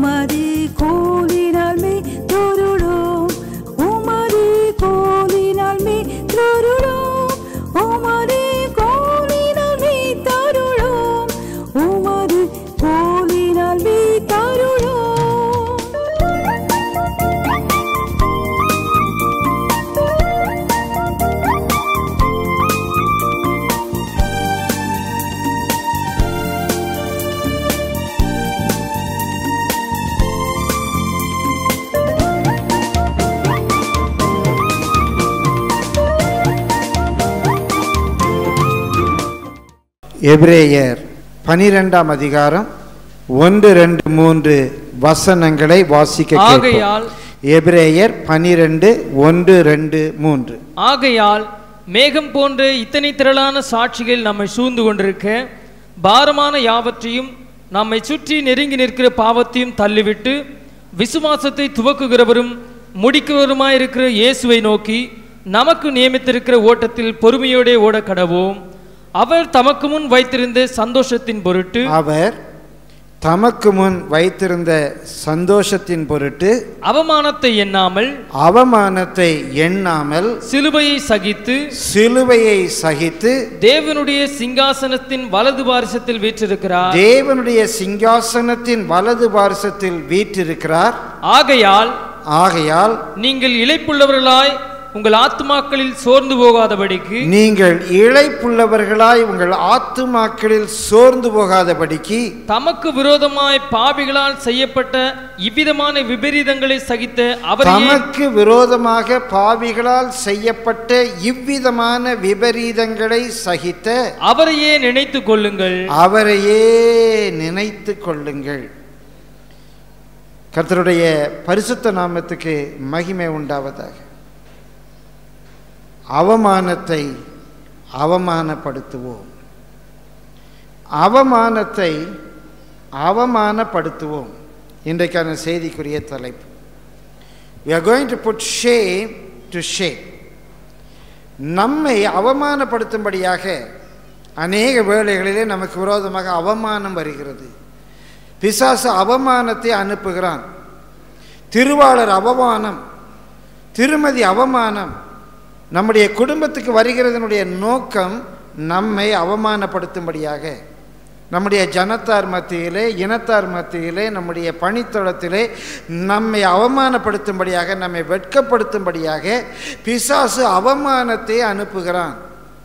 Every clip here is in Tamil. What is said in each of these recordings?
உமது கோலினால் மே தொருளோம் உமது கோலினால் மே தொருளோம் உமது கோலினால் மே தருளோம் உமது கோலினால் மே தருளோம் எபிரேயர் பனிரெண்டாம் அதிகாரம் ஒன்று ரெண்டு மூன்று வசனங்களை வாசிக்க கேட்போம். ஆகையால் எபிரேயர் பனிரெண்டு ஒன்று ரெண்டு மூன்று ஆகையால் மேகம் போன்ற இத்தனை திரளான சாட்சிகள் நம்மை சூழ்ந்து கொண்டிருக்க பாரமான யாவற்றையும் நம்மை சுற்றி நெருங்கி நிற்கிற பாவத்தையும் தள்ளிவிட்டு விசுவாசத்தை துவக்குகிறவரும் முடிக்கிறவருமாயிருக்கிற இயேசுவை நோக்கி நமக்கு நியமித்திருக்கிற ஓட்டத்தில் பொறுமையோடே ஓட கடவோம் அவர் தமக்கு முன் வைத்திருந்த சந்தோஷத்தின் பொருட்டு அவர் தமக்கு முன் வைத்திருந்த சந்தோஷத்தின் பொருட்டு அவமானத்தை எண்ணாமல் அவமானத்தை எண்ணாமல் சிலுவையை சகித்து சிலுவையை சகித்து தேவனுடைய சிங்காசனத்தின் வலது பாரிசத்தில் வீற்றிருக்கிறார் தேவனுடைய சிங்காசனத்தின் வலது பாரசத்தில் வீற்றிருக்கிறார் ஆகையால் ஆகையால் நீங்கள் இளைப்புள்ளவர்களாய் உங்கள் ஆத்துமாக்களில் சோர்ந்து போகாதபடிக்கு நீங்கள் இழைப்புள்ளவர்களாய் உங்கள் ஆத்துமாக்களில் சோர்ந்து போகாதபடிக்கு தமக்கு விரோதமாய் பாவிகளால் செய்யப்பட்ட இவ்விதமான விபரீதங்களை சகித்த அவரையே தமக்கு விரோதமாக பாவிகளால் செய்யப்பட்ட இவ்விதமான விபரீதங்களை சகித்த அவரையே நினைத்துக் கொள்ளுங்கள் அவரையே நினைத்து கொள்ளுங்கள் கர்த்தருடைய பரிசுத்த நாமத்துக்கு மகிமை உண்டாவதாக அவமானத்தை அவமானப்படுத்துவோம் அவமானத்தை அவமானப்படுத்துவோம் இன்றைக்கான செய்திக்குரிய தலைப்பு we are going to put shame to shame நம்மை அவமானப்படுத்தும்படியாக அநேக வேளைகளிலே நமக்கு விரோதமாக அவமானம் வருகிறது பிசாசு அவமானத்தை அனுப்புகிறான் திருவாளர் அவமானம் திருமதி அவமானம் நம்முடைய குடும்பத்துக்கு வருகிறதனுடைய நோக்கம் நம்மை அவமானப்படுத்தும்படியாக நம்முடைய ஜனத்தார் மத்தியிலே இனத்தார் மத்தியிலே நம்முடைய பணித்தளத்திலே நம்மை அவமானப்படுத்தும்படியாக நம்மை வெட்கப்படுத்தும்படியாக பிசாசு அவமானத்தை அனுப்புகிறான்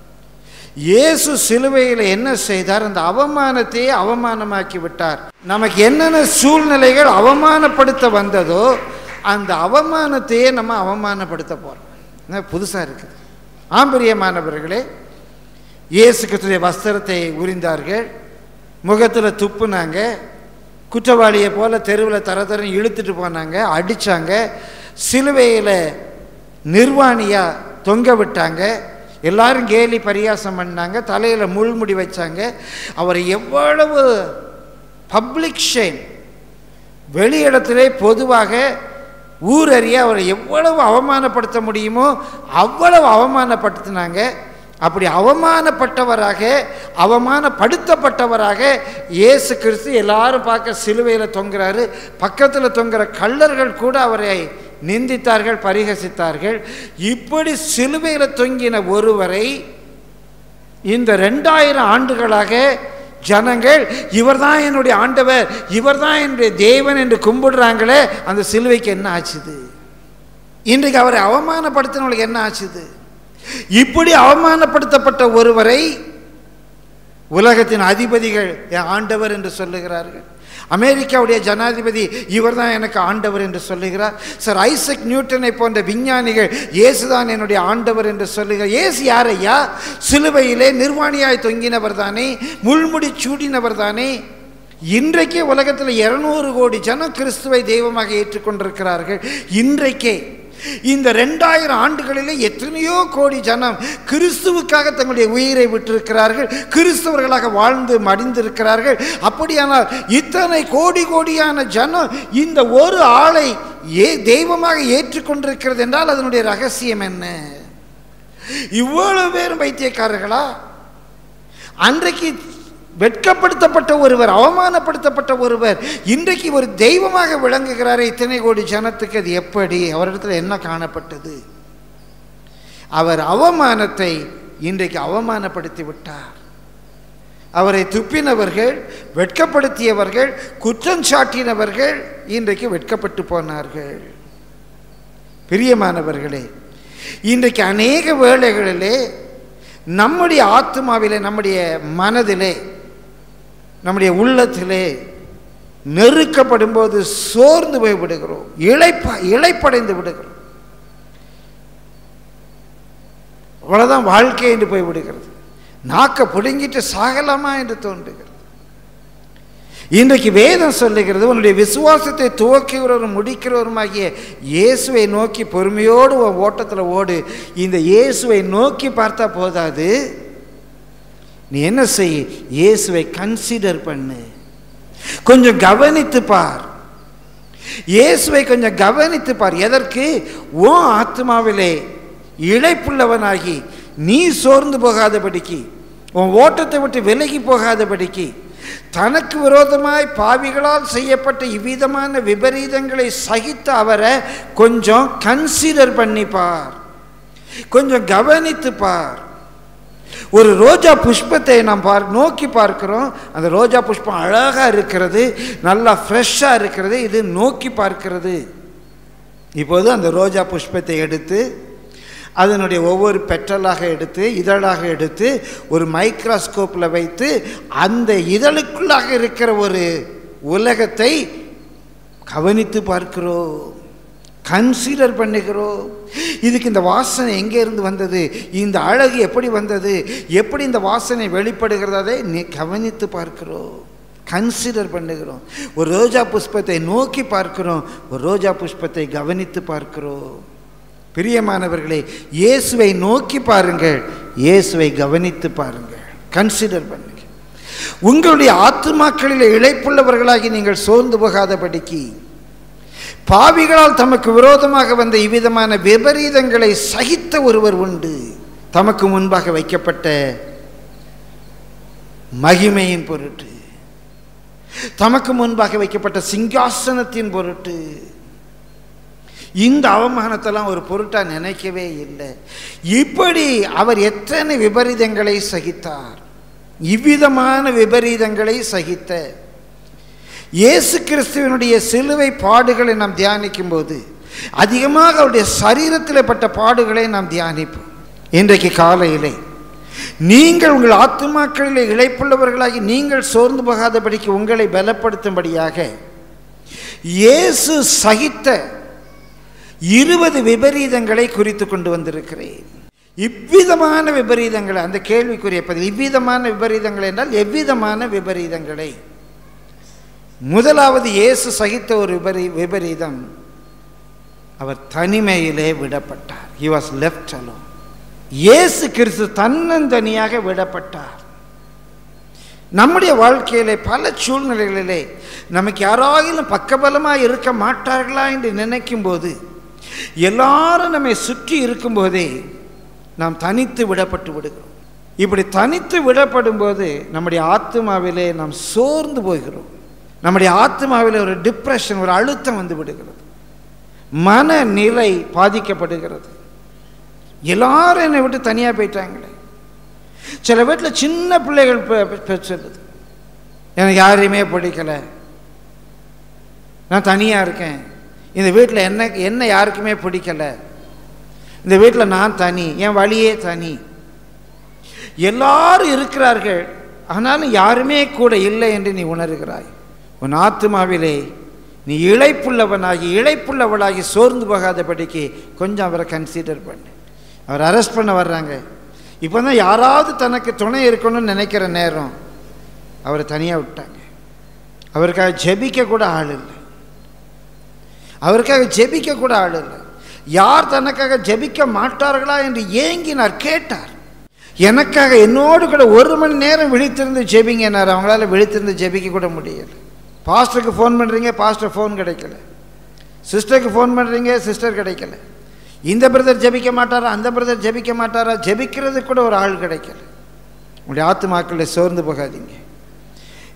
இயேசு சிலுவையில் என்ன செய்தார் அந்த அவமானத்தையே அவமானமாக்கி விட்டார் நமக்கு என்னென்ன சூழ்நிலைகள் அவமானப்படுத்த வந்ததோ அந்த அவமானத்தையே நம்ம அவமானப்படுத்த போகிறோம் புதுசாக இருக்குது ஆம்பரியமானவர்களே இயேசு கிறிஸ்துடைய வஸ்திரத்தை உரிந்தார்கள் முகத்தில் துப்புனாங்க குற்றவாளியை போல தெருவில் தர தரன்னு இழுத்துட்டு போனாங்க அடித்தாங்க சிலுவையில் நிர்வாணியாக தொங்க விட்டாங்க எல்லாரும் கேலி பரியாசம் பண்ணாங்க தலையில் முள்முடி வச்சாங்க அவரை எவ்வளவு பப்ளிக் ஷேம் வெளியிடத்திலே பொதுவாக ஊரறிய அவரை எவ்வளவு அவமானப்படுத்த முடியுமோ அவ்வளவு அவமானப்படுத்தினாங்க அப்படி அவமானப்பட்டவராக அவமானப்படுத்தப்பட்டவராக இயேசு கிறிஸ்து எல்லாரும் பார்க்க சிலுவையில் தொங்குறாரு பக்கத்தில் தொங்குற கள்ளர்கள் கூட அவரை நிந்தித்தார்கள் பரிகசித்தார்கள் இப்படி சிலுவையில் தொங்கின ஒருவரை இந்த ரெண்டாயிரம் ஆண்டுகளாக ஜனங்கள் இவர்தான் என்னுடைய ஆண்டவர் இவர்தான் என்னுடைய தேவன் என்று கும்பிடுறாங்களே அந்த சிலுவைக்கு என்ன ஆச்சுது இன்றைக்கு அவரை அவமானப்படுத்தினவங்களுக்கு என்ன ஆச்சுது இப்படி அவமானப்படுத்தப்பட்ட ஒருவரை உலகத்தின் அதிபதிகள் என் ஆண்டவர் என்று சொல்லுகிறார்கள் அமெரிக்காவுடைய ஜனாதிபதி இவர்தான் எனக்கு ஆண்டவர் என்று சொல்லுகிறார் சார் ஐசக் நியூட்டனை போன்ற விஞ்ஞானிகள் இயேசுதான் என்னுடைய ஆண்டவர் என்று சொல்லுகிறார் இயேசு யாரையா சிலுவையிலே நிர்வாணியாய் தொங்கினவர் தானே முள்முடி சூடினவர் தானே இன்றைக்கே உலகத்தில் இருநூறு கோடி ஜனம் கிறிஸ்துவை தெய்வமாக ஏற்றுக்கொண்டிருக்கிறார்கள் இன்றைக்கே இந்த ரெண்டாயிரம் ஆண்டுகளிலே எத்தனையோ கோடி ஜனம் கிறிஸ்துவுக்காக தங்களுடைய உயிரை விட்டிருக்கிறார்கள் கிறிஸ்தவர்களாக வாழ்ந்து மடிந்திருக்கிறார்கள் அப்படியானால் இத்தனை கோடி கோடியான ஜனம் இந்த ஒரு ஆளை ஏ தெய்வமாக ஏற்றுக்கொண்டிருக்கிறது என்றால் அதனுடைய ரகசியம் என்ன இவ்வளவு பேரும் பைத்தியக்காரர்களா அன்றைக்கு வெட்கப்படுத்தப்பட்ட ஒருவர் அவமானப்படுத்தப்பட்ட ஒருவர் இன்றைக்கு ஒரு தெய்வமாக விளங்குகிறாரே இத்தனை கோடி ஜனத்துக்கு அது எப்படி அவரிடத்தில் என்ன காணப்பட்டது அவர் அவமானத்தை இன்றைக்கு அவமானப்படுத்தி விட்டார் அவரை துப்பினவர்கள் வெட்கப்படுத்தியவர்கள் குற்றம் சாட்டினவர்கள் இன்றைக்கு வெட்கப்பட்டு போனார்கள் பிரியமானவர்களே இன்றைக்கு அநேக வேளைகளிலே நம்முடைய ஆத்மாவிலே நம்முடைய மனதிலே நம்முடைய உள்ளத்திலே நெருக்கப்படும் போது சோர்ந்து போய் விடுகிறோம் இழைப்ப இழைப்படைந்து விடுகிறோம் அவ்வளோதான் வாழ்க்கை என்று போய் விடுகிறது நாக்க பிடுங்கிட்டு சாகலாமா என்று தோன்றுகிறது இன்றைக்கு வேதம் சொல்லுகிறது உன்னுடைய விசுவாசத்தை துவக்குகிறவரும் முடிக்கிறவருமாகிய இயேசுவை நோக்கி பொறுமையோடு உன் ஓட்டத்தில் ஓடு இந்த இயேசுவை நோக்கி பார்த்தா போதாது நீ என்ன செய் இயேசுவை கன்சிடர் பண்ணு கொஞ்சம் கவனித்து பார் இயேசுவை கொஞ்சம் கவனித்து பார் எதற்கு ஓ ஆத்மாவிலே இழைப்புள்ளவனாகி நீ சோர்ந்து போகாதபடிக்கு உன் ஓட்டத்தை விட்டு விலகி போகாதபடிக்கு தனக்கு விரோதமாய் பாவிகளால் செய்யப்பட்ட இவ்விதமான விபரீதங்களை சகித்த அவரை கொஞ்சம் கன்சிடர் பண்ணி பார் கொஞ்சம் கவனித்து பார் ஒரு ரோஜா புஷ்பத்தை நாம் பார் நோக்கி பார்க்கிறோம் அந்த ரோஜா புஷ்பம் அழகாக இருக்கிறது நல்லா ஃப்ரெஷ்ஷாக இருக்கிறது இது நோக்கி பார்க்கிறது இப்போது அந்த ரோஜா புஷ்பத்தை எடுத்து அதனுடைய ஒவ்வொரு பெற்றலாக எடுத்து இதழாக எடுத்து ஒரு மைக்ரோஸ்கோப்பில் வைத்து அந்த இதழுக்குள்ளாக இருக்கிற ஒரு உலகத்தை கவனித்து பார்க்கிறோம் கன்சிடர் பண்ணுகிறோம் இதுக்கு இந்த வாசனை எங்கே இருந்து வந்தது இந்த அழகு எப்படி வந்தது எப்படி இந்த வாசனை வெளிப்படுகிறதை நீ கவனித்து பார்க்கிறோம் கன்சிடர் பண்ணுகிறோம் ஒரு ரோஜா புஷ்பத்தை நோக்கி பார்க்கிறோம் ஒரு ரோஜா புஷ்பத்தை கவனித்து பார்க்கிறோம் பிரியமானவர்களே இயேசுவை நோக்கி பாருங்கள் இயேசுவை கவனித்து பாருங்கள் கன்சிடர் பண்ணுங்க உங்களுடைய ஆத்துமாக்களில் இழைப்புள்ளவர்களாகி நீங்கள் சோர்ந்து போகாதபடிக்கு பாவிகளால் தமக்கு விரோதமாக வந்த இவ்விதமான விபரீதங்களை சகித்த ஒருவர் உண்டு தமக்கு முன்பாக வைக்கப்பட்ட மகிமையின் பொருட்டு தமக்கு முன்பாக வைக்கப்பட்ட சிங்காசனத்தின் பொருட்டு இந்த அவமானத்தெல்லாம் ஒரு பொருட்டா நினைக்கவே இல்லை இப்படி அவர் எத்தனை விபரீதங்களை சகித்தார் இவ்விதமான விபரீதங்களை சகித்த இயேசு கிறிஸ்துவனுடைய சிலுவை பாடுகளை நாம் தியானிக்கும் போது அதிகமாக அவருடைய சரீரத்தில் பட்ட பாடுகளை நாம் தியானிப்போம் இன்றைக்கு காலையிலே நீங்கள் உங்கள் ஆத்துமாக்களிலே இழைப்புள்ளவர்களாகி நீங்கள் சோர்ந்து போகாதபடிக்கு உங்களை பலப்படுத்தும்படியாக இயேசு சகித்த இருபது விபரீதங்களை குறித்து கொண்டு வந்திருக்கிறேன் இவ்விதமான விபரீதங்களை அந்த கேள்விக்குரிய பதில் இவ்விதமான விபரீதங்கள் என்றால் எவ்விதமான விபரீதங்களை முதலாவது இயேசு சகித்த ஒரு விபரீ விபரீதம் அவர் தனிமையிலே விடப்பட்டார் ஹி வாஸ் லெஃப்ட் அலோ இயேசு கிறிஸ்து தன்னந்தனியாக விடப்பட்டார் நம்முடைய வாழ்க்கையிலே பல சூழ்நிலைகளிலே நமக்கு யாராயிலும் பக்கபலமாக இருக்க மாட்டார்களா என்று நினைக்கும் போது எல்லாரும் நம்மை சுற்றி இருக்கும்போதே நாம் தனித்து விடப்பட்டு விடுகிறோம் இப்படி தனித்து விடப்படும் போது நம்முடைய ஆத்மாவிலே நாம் சோர்ந்து போகிறோம் நம்முடைய ஆத்மாவில் ஒரு டிப்ரெஷன் ஒரு அழுத்தம் வந்து விடுகிறது மனநிலை பாதிக்கப்படுகிறது எல்லாரும் என்னை விட்டு தனியாக போயிட்டாங்களே சில வீட்டில் சின்ன பிள்ளைகள் சொல்லுது எனக்கு யாரையுமே பிடிக்கலை நான் தனியாக இருக்கேன் இந்த வீட்டில் என்ன என்ன யாருக்குமே பிடிக்கலை இந்த வீட்டில் நான் தனி என் வழியே தனி எல்லாரும் இருக்கிறார்கள் ஆனாலும் யாருமே கூட இல்லை என்று நீ உணர்கிறாய் உன் ஆத்மாவிலே நீ இழைப்புள்ளவனாகி இழைப்புள்ளவளாகி சோர்ந்து போகாதபடிக்கு கொஞ்சம் அவரை கன்சிடர் பண்ணு அவர் அரெஸ்ட் பண்ண வர்றாங்க இப்போ தான் யாராவது தனக்கு துணை இருக்கணும்னு நினைக்கிற நேரம் அவரை தனியாக விட்டாங்க அவருக்காக ஜெபிக்க கூட ஆள் இல்லை அவருக்காக ஜெபிக்க கூட ஆள் இல்லை யார் தனக்காக ஜெபிக்க மாட்டார்களா என்று ஏங்கினார் கேட்டார் எனக்காக என்னோடு கூட ஒரு மணி நேரம் விழித்திருந்து ஜெபிங்கனார் அவங்களால விழித்திருந்து ஜெபிக்க கூட முடியலை பாஸ்டருக்கு ஃபோன் பண்ணுறீங்க பாஸ்டர் ஃபோன் கிடைக்கல சிஸ்டருக்கு ஃபோன் பண்ணுறீங்க சிஸ்டர் கிடைக்கல இந்த பிரதர் ஜெபிக்க மாட்டாரா அந்த பிரதர் ஜெபிக்க மாட்டாரா ஜெபிக்கிறது கூட ஒரு ஆள் கிடைக்கல உங்களுடைய ஆத்துமாக்களை சோர்ந்து போகாதீங்க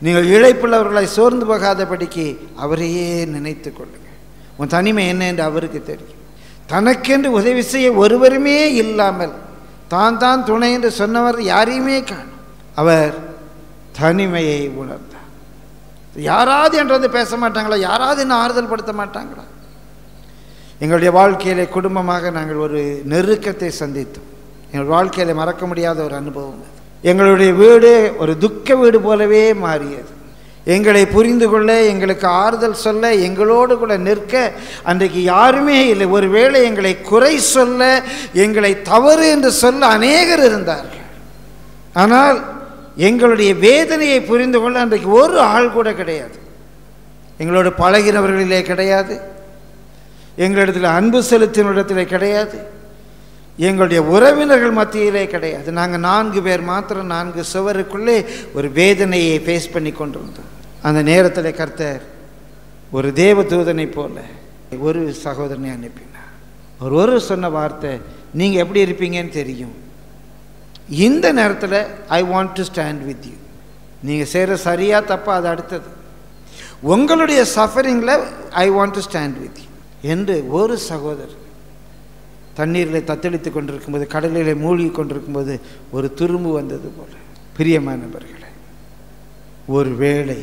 நீங்கள் இழைப்புள்ளவர்களை சோர்ந்து போகாதபடிக்கு அவரையே நினைத்து கொள்ளுங்கள் உன் தனிமை என்ன என்று அவருக்கு தெரியும் தனக்கென்று உதவி செய்ய ஒருவருமே இல்லாமல் தான் தான் துணை என்று சொன்னவர் யாரையுமே காணும் அவர் தனிமையை உணர்ந்தார் யாராவது என்று வந்து பேச மாட்டாங்களா யாராவது என்ன ஆறுதல் படுத்த மாட்டாங்களா எங்களுடைய வாழ்க்கையிலே குடும்பமாக நாங்கள் ஒரு நெருக்கத்தை சந்தித்தோம் எங்கள் வாழ்க்கையில மறக்க முடியாத ஒரு அனுபவம் அது எங்களுடைய வீடு ஒரு துக்க வீடு போலவே மாறியது எங்களை புரிந்து கொள்ள எங்களுக்கு ஆறுதல் சொல்ல எங்களோடு கூட நிற்க அன்றைக்கு யாருமே இல்லை ஒருவேளை எங்களை குறை சொல்ல எங்களை தவறு என்று சொல்ல அநேகர் இருந்தார்கள் ஆனால் எங்களுடைய வேதனையை புரிந்து கொள்ள அன்றைக்கு ஒரு ஆள் கூட கிடையாது எங்களோடு பழகினவர்களிலே கிடையாது எங்களிடத்தில் அன்பு செலுத்தின இடத்திலே கிடையாது எங்களுடைய உறவினர்கள் மத்தியிலே கிடையாது நாங்கள் நான்கு பேர் மாத்திரம் நான்கு சுவருக்குள்ளே ஒரு வேதனையை ஃபேஸ் பண்ணி கொண்டிருந்தோம் அந்த நேரத்தில் கர்த்தர் ஒரு தேவ தூதனை போல ஒரு சகோதரனை அனுப்பினார் அவர் ஒரு சொன்ன வார்த்தை நீங்கள் எப்படி இருப்பீங்கன்னு தெரியும் இந்த நேரத்தில் I want to stand with you நீங்கள் செய்கிற சரியா தப்பா அது அடுத்தது உங்களுடைய சஃபரிங்கில் I want to stand with you என்று ஒரு சகோதரர் தண்ணீரில் தத்தளித்து கொண்டிருக்கும்போது கடலிலே மூழ்கி கொண்டிருக்கும்போது ஒரு துரும்பு வந்தது போல பிரியமானவர்களே ஒரு வேளை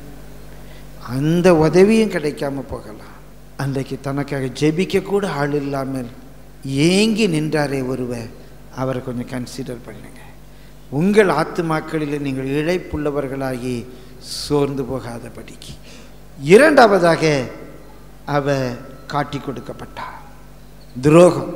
அந்த உதவியும் கிடைக்காம போகலாம் அன்றைக்கு தனக்காக ஜெபிக்க கூட ஆள் இல்லாமல் ஏங்கி நின்றாரே ஒருவர் அவரை கொஞ்சம் கன்சிடர் பண்ணுங்க உங்கள் ஆத்துமாக்களில் நீங்கள் இழைப்புள்ளவர்களாகி சோர்ந்து போகாதபடிக்கு இரண்டாவதாக அவ காட்டி கொடுக்கப்பட்டார் துரோகம்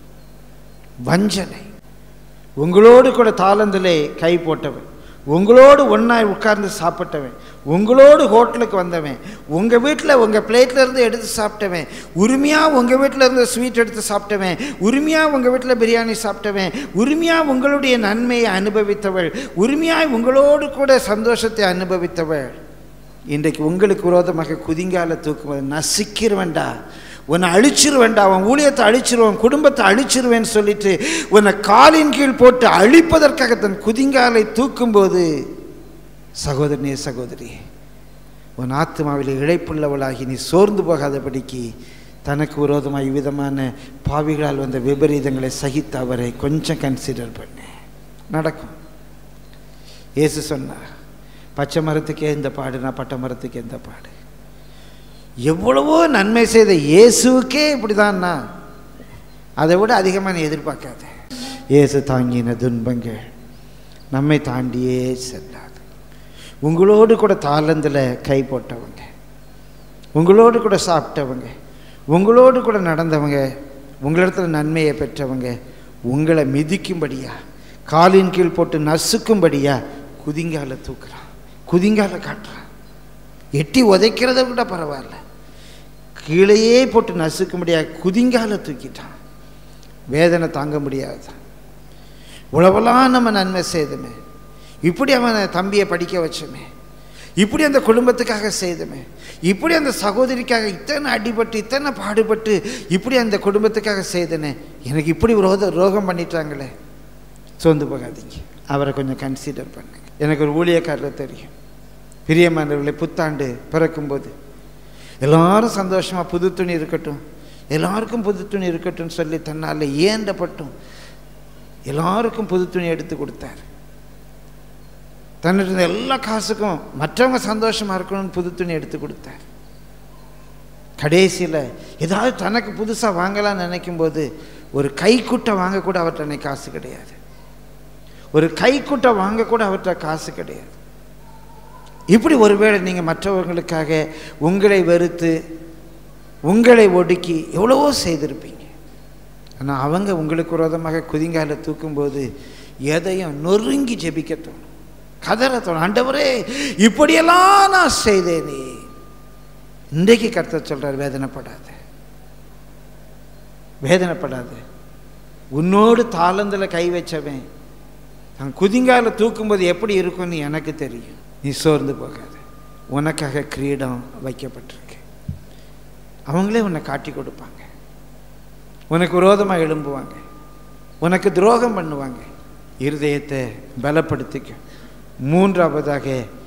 வஞ்சனை உங்களோடு கூட தாளந்திலே கை போட்டவன் உங்களோடு ஒன்றாய் உட்கார்ந்து சாப்பிட்டவன் உங்களோடு ஹோட்டலுக்கு வந்தவன் உங்கள் வீட்டில் உங்கள் பிளேட்ல இருந்து எடுத்து சாப்பிட்டவன் உரிமையாக உங்கள் வீட்டில் இருந்து ஸ்வீட் எடுத்து சாப்பிட்டவன் உரிமையாக உங்கள் வீட்டில் பிரியாணி சாப்பிட்டவன் உரிமையாக உங்களுடைய நன்மையை அனுபவித்தவள் உரிமையாக உங்களோடு கூட சந்தோஷத்தை அனுபவித்தவள் இன்றைக்கு உங்களுக்கு விரோதமாக குதிங்கால தூக்குவது நசிக்கிறவன்டா உன்னை அழிச்சிருவேன்டா அவன் ஊழியத்தை அழிச்சிருவான் குடும்பத்தை அழிச்சிருவேன்னு சொல்லிட்டு உன்னை காலின் கீழ் போட்டு அழிப்பதற்காக தன் குதிங்காலை தூக்கும்போது சகோதரனே சகோதரி உன் ஆத்மாவில் இழைப்புள்ளவளாகி நீ சோர்ந்து போகாதபடிக்கு தனக்கு விரோதமாக இவ்விதமான பாவிகளால் வந்த விபரீதங்களை சகித்து அவரை கொஞ்சம் கன்சிடர் பண்ணு நடக்கும் இயேசு சொன்னார் பச்சை மரத்துக்கே இந்த பாடு நான் பட்டை மரத்துக்கு எந்த பாடு எவ்வளவோ நன்மை செய்த இயேசுவுக்கே இப்படிதான்னா அதை விட அதிகமாக நீ எதிர்பார்க்காத இயேசு தாங்கின துன்பங்கள் நம்மை தாண்டியே செல்லாது உங்களோடு கூட தாளந்தில் கை போட்டவங்க உங்களோடு கூட சாப்பிட்டவங்க உங்களோடு கூட நடந்தவங்க உங்களிடத்துல நன்மையை பெற்றவங்க உங்களை மிதிக்கும்படியா காலின் கீழ் போட்டு நசுக்கும்படியா குதிங்கால தூக்குறான் குதிங்கால காட்டுறான் எட்டி உதைக்கிறத விட பரவாயில்ல கீழேயே போட்டு நசுக்கும்படியா குதிங்கால தூக்கிட்டான் வேதனை தாங்க முடியாது உழவெல்லாம் நம்ம நன்மை செய்தோமே இப்படி அவனை தம்பியை படிக்க வச்சோமே இப்படி அந்த குடும்பத்துக்காக செய்தோமே இப்படி அந்த சகோதரிக்காக இத்தனை அடிபட்டு இத்தனை பாடுபட்டு இப்படி அந்த குடும்பத்துக்காக செய்தனே எனக்கு இப்படி ரோத ரோகம் பண்ணிட்டாங்களே சோர்ந்து போகாதீங்க அவரை கொஞ்சம் கன்சிடர் பண்ணுங்க எனக்கு ஒரு ஊழியக்காரர் தெரியும் பிரியமானவர்களை புத்தாண்டு பிறக்கும்போது எல்லாரும் சந்தோஷமாக புது துணி இருக்கட்டும் எல்லாருக்கும் புது துணி இருக்கட்டும்னு சொல்லி தன்னால் ஏண்டப்பட்டும் எல்லாருக்கும் புது துணி எடுத்து கொடுத்தார் தன்னிட்ட இருந்த எல்லா காசுக்கும் மற்றவங்க சந்தோஷமாக இருக்கணும்னு புது துணி எடுத்து கொடுத்தார் கடைசியில் ஏதாவது தனக்கு புதுசாக வாங்கலாம்னு நினைக்கும்போது ஒரு கைக்குட்டை வாங்கக்கூட அவர்கிட்ட அன்னைக்கு காசு கிடையாது ஒரு கைக்குட்டை வாங்கக்கூட அவர்கிட்ட காசு கிடையாது இப்படி ஒருவேளை நீங்கள் மற்றவர்களுக்காக உங்களை வெறுத்து உங்களை ஒடுக்கி எவ்வளவோ செய்திருப்பீங்க ஆனால் அவங்க உங்களுக்கு விரோதமாக குதிங்கால தூக்கும்போது எதையும் நொறுங்கி ஜெபிக்க தோணும் கதற தோணும் ஆண்டவரே இப்படியெல்லாம் நான் செய்தேனே இன்றைக்கு கர்த்தர் சொல்றார் வேதனைப்படாத வேதனைப்படாத உன்னோடு தாளந்தில் கை வச்சவன் நான் குதிங்கால தூக்கும்போது எப்படி இருக்கும்னு எனக்கு தெரியும் நீ சோர்ந்து போகாத உனக்காக கிரீடம் வைக்கப்பட்டிருக்கு அவங்களே உன்னை காட்டி கொடுப்பாங்க உனக்கு விரோதமாக எழும்புவாங்க உனக்கு துரோகம் பண்ணுவாங்க இருதயத்தை பலப்படுத்திக்க மூன்றாவதாக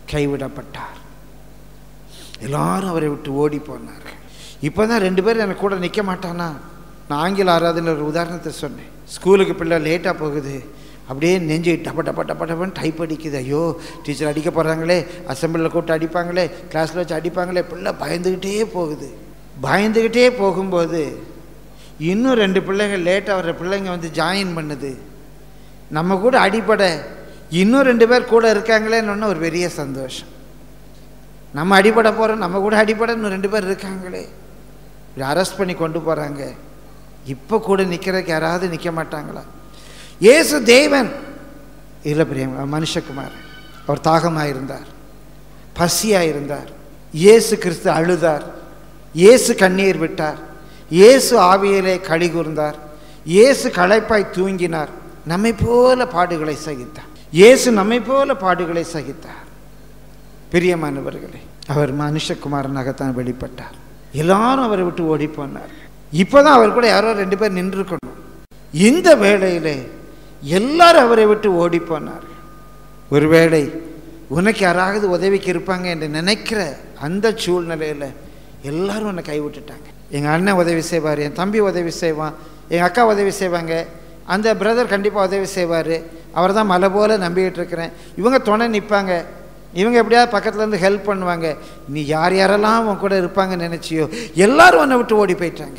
கைவிடப்பட்டார் எல்லாரும் அவரை விட்டு ஓடி போனார்கள் இப்போ தான் ரெண்டு பேரும் எனக்கு கூட நிற்க மாட்டானா நான் ஆங்கில ஆராதனை ஒரு உதாரணத்தை சொன்னேன் ஸ்கூலுக்கு பிள்ளை லேட்டாக போகுது அப்படியே நெஞ்சு டப்ப டப்ப டப்ப டப்பன்னு டைப் அடிக்குது ஐயோ டீச்சர் அடிக்க போகிறாங்களே அசம்பிளியில் கூப்பிட்டு அடிப்பாங்களே கிளாஸில் வச்சு அடிப்பாங்களே பிள்ளை பயந்துக்கிட்டே போகுது பயந்துக்கிட்டே போகும்போது இன்னும் ரெண்டு பிள்ளைகள் லேட்டாக வர்ற பிள்ளைங்க வந்து ஜாயின் பண்ணுது நம்ம கூட அடிப்படை இன்னும் ரெண்டு பேர் கூட இருக்காங்களேன்னு ஒரு பெரிய சந்தோஷம் நம்ம அடிபட போகிறோம் நம்ம கூட அடிபட இன்னும் ரெண்டு பேர் இருக்காங்களே இப்படி அரெஸ்ட் பண்ணி கொண்டு போகிறாங்க இப்போ கூட நிற்கிறதுக்கு யாராவது நிற்க மாட்டாங்களா இயேசு தேவன் இல்லை பிரியம் மனுஷகுமார் அவர் தாகமாக இருந்தார் பசியாக இருந்தார் இயேசு கிறிஸ்து அழுதார் இயேசு கண்ணீர் விட்டார் இயேசு ஆவியிலே களி கூர்ந்தார் இயேசு களைப்பாய் தூங்கினார் நம்மை போல பாடுகளை சகித்தார் இயேசு நம்மை போல பாடுகளை சகித்தார் பிரியமானவர்களே அவர் மனுஷகுமாரனாகத்தான் வெளிப்பட்டார் எல்லாரும் அவரை விட்டு ஓடி போனார் இப்போதான் அவர் கூட யாரோ ரெண்டு பேர் நின்றுக்கணும் இந்த வேளையிலே எல்லாரும் அவரை விட்டு ஓடி போனார் ஒருவேளை உனக்கு யாராவது உதவிக்கு இருப்பாங்க என்று நினைக்கிற அந்த சூழ்நிலையில் எல்லாரும் உன்னை கைவிட்டுட்டாங்க எங்கள் அண்ணன் உதவி செய்வார் என் தம்பி உதவி செய்வான் எங்கள் அக்கா உதவி செய்வாங்க அந்த பிரதர் கண்டிப்பாக உதவி செய்வார் அவர் தான் மலை போல நம்பிக்கிட்டு இருக்கிறேன் இவங்க துணை நிற்பாங்க இவங்க எப்படியாவது பக்கத்துல இருந்து ஹெல்ப் பண்ணுவாங்க நீ யார் யாரெல்லாம் உன் கூட இருப்பாங்கன்னு நினைச்சியோ எல்லாரும் உன்னை விட்டு ஓடி போயிட்டாங்க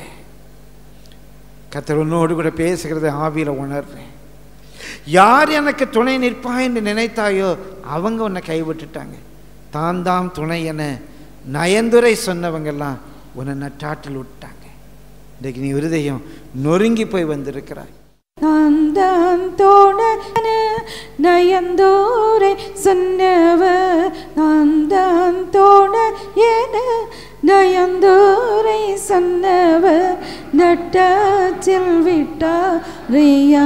கத்தர் உன்னோடு கூட பேசுகிறத ஆவியில் உணர்றேன் யார் எனக்கு துணை நிற்பான்னு நினைத்தாயோ அவங்க உன்னை கைவிட்டுட்டாங்க தான் தாம் துணை என நயந்துரை சொன்னவங்கெல்லாம் உன்னை நட்டாட்டில் விட்டாங்க இன்றைக்கு நீ இருதயம் நொறுங்கி போய் வந்திருக்கிறாய் நான் தான் தோணன நயந்தோரை சொன்னவர் நான் தான் தோண என நயந்தோரை சொன்னவர் நட்டாச்சில் விட்டாரியா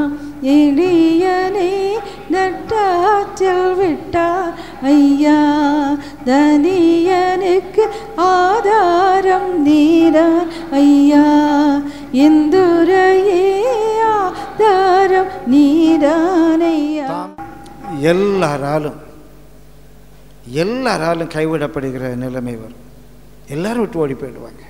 எளியனே நட்டாச்சில் விட்டார் ஐயா தனியனுக்கு ஆதாரம் நீதான் ஐயா எந்துரையே ஆதாரம் நீதான் ஐயா தாம் எல்லாராலும் எல்லாராலும் கைவிடப்படுகிற நிலைமை வரும் எல்லாரும் விட்டு ஓடி போயிடுவாங்க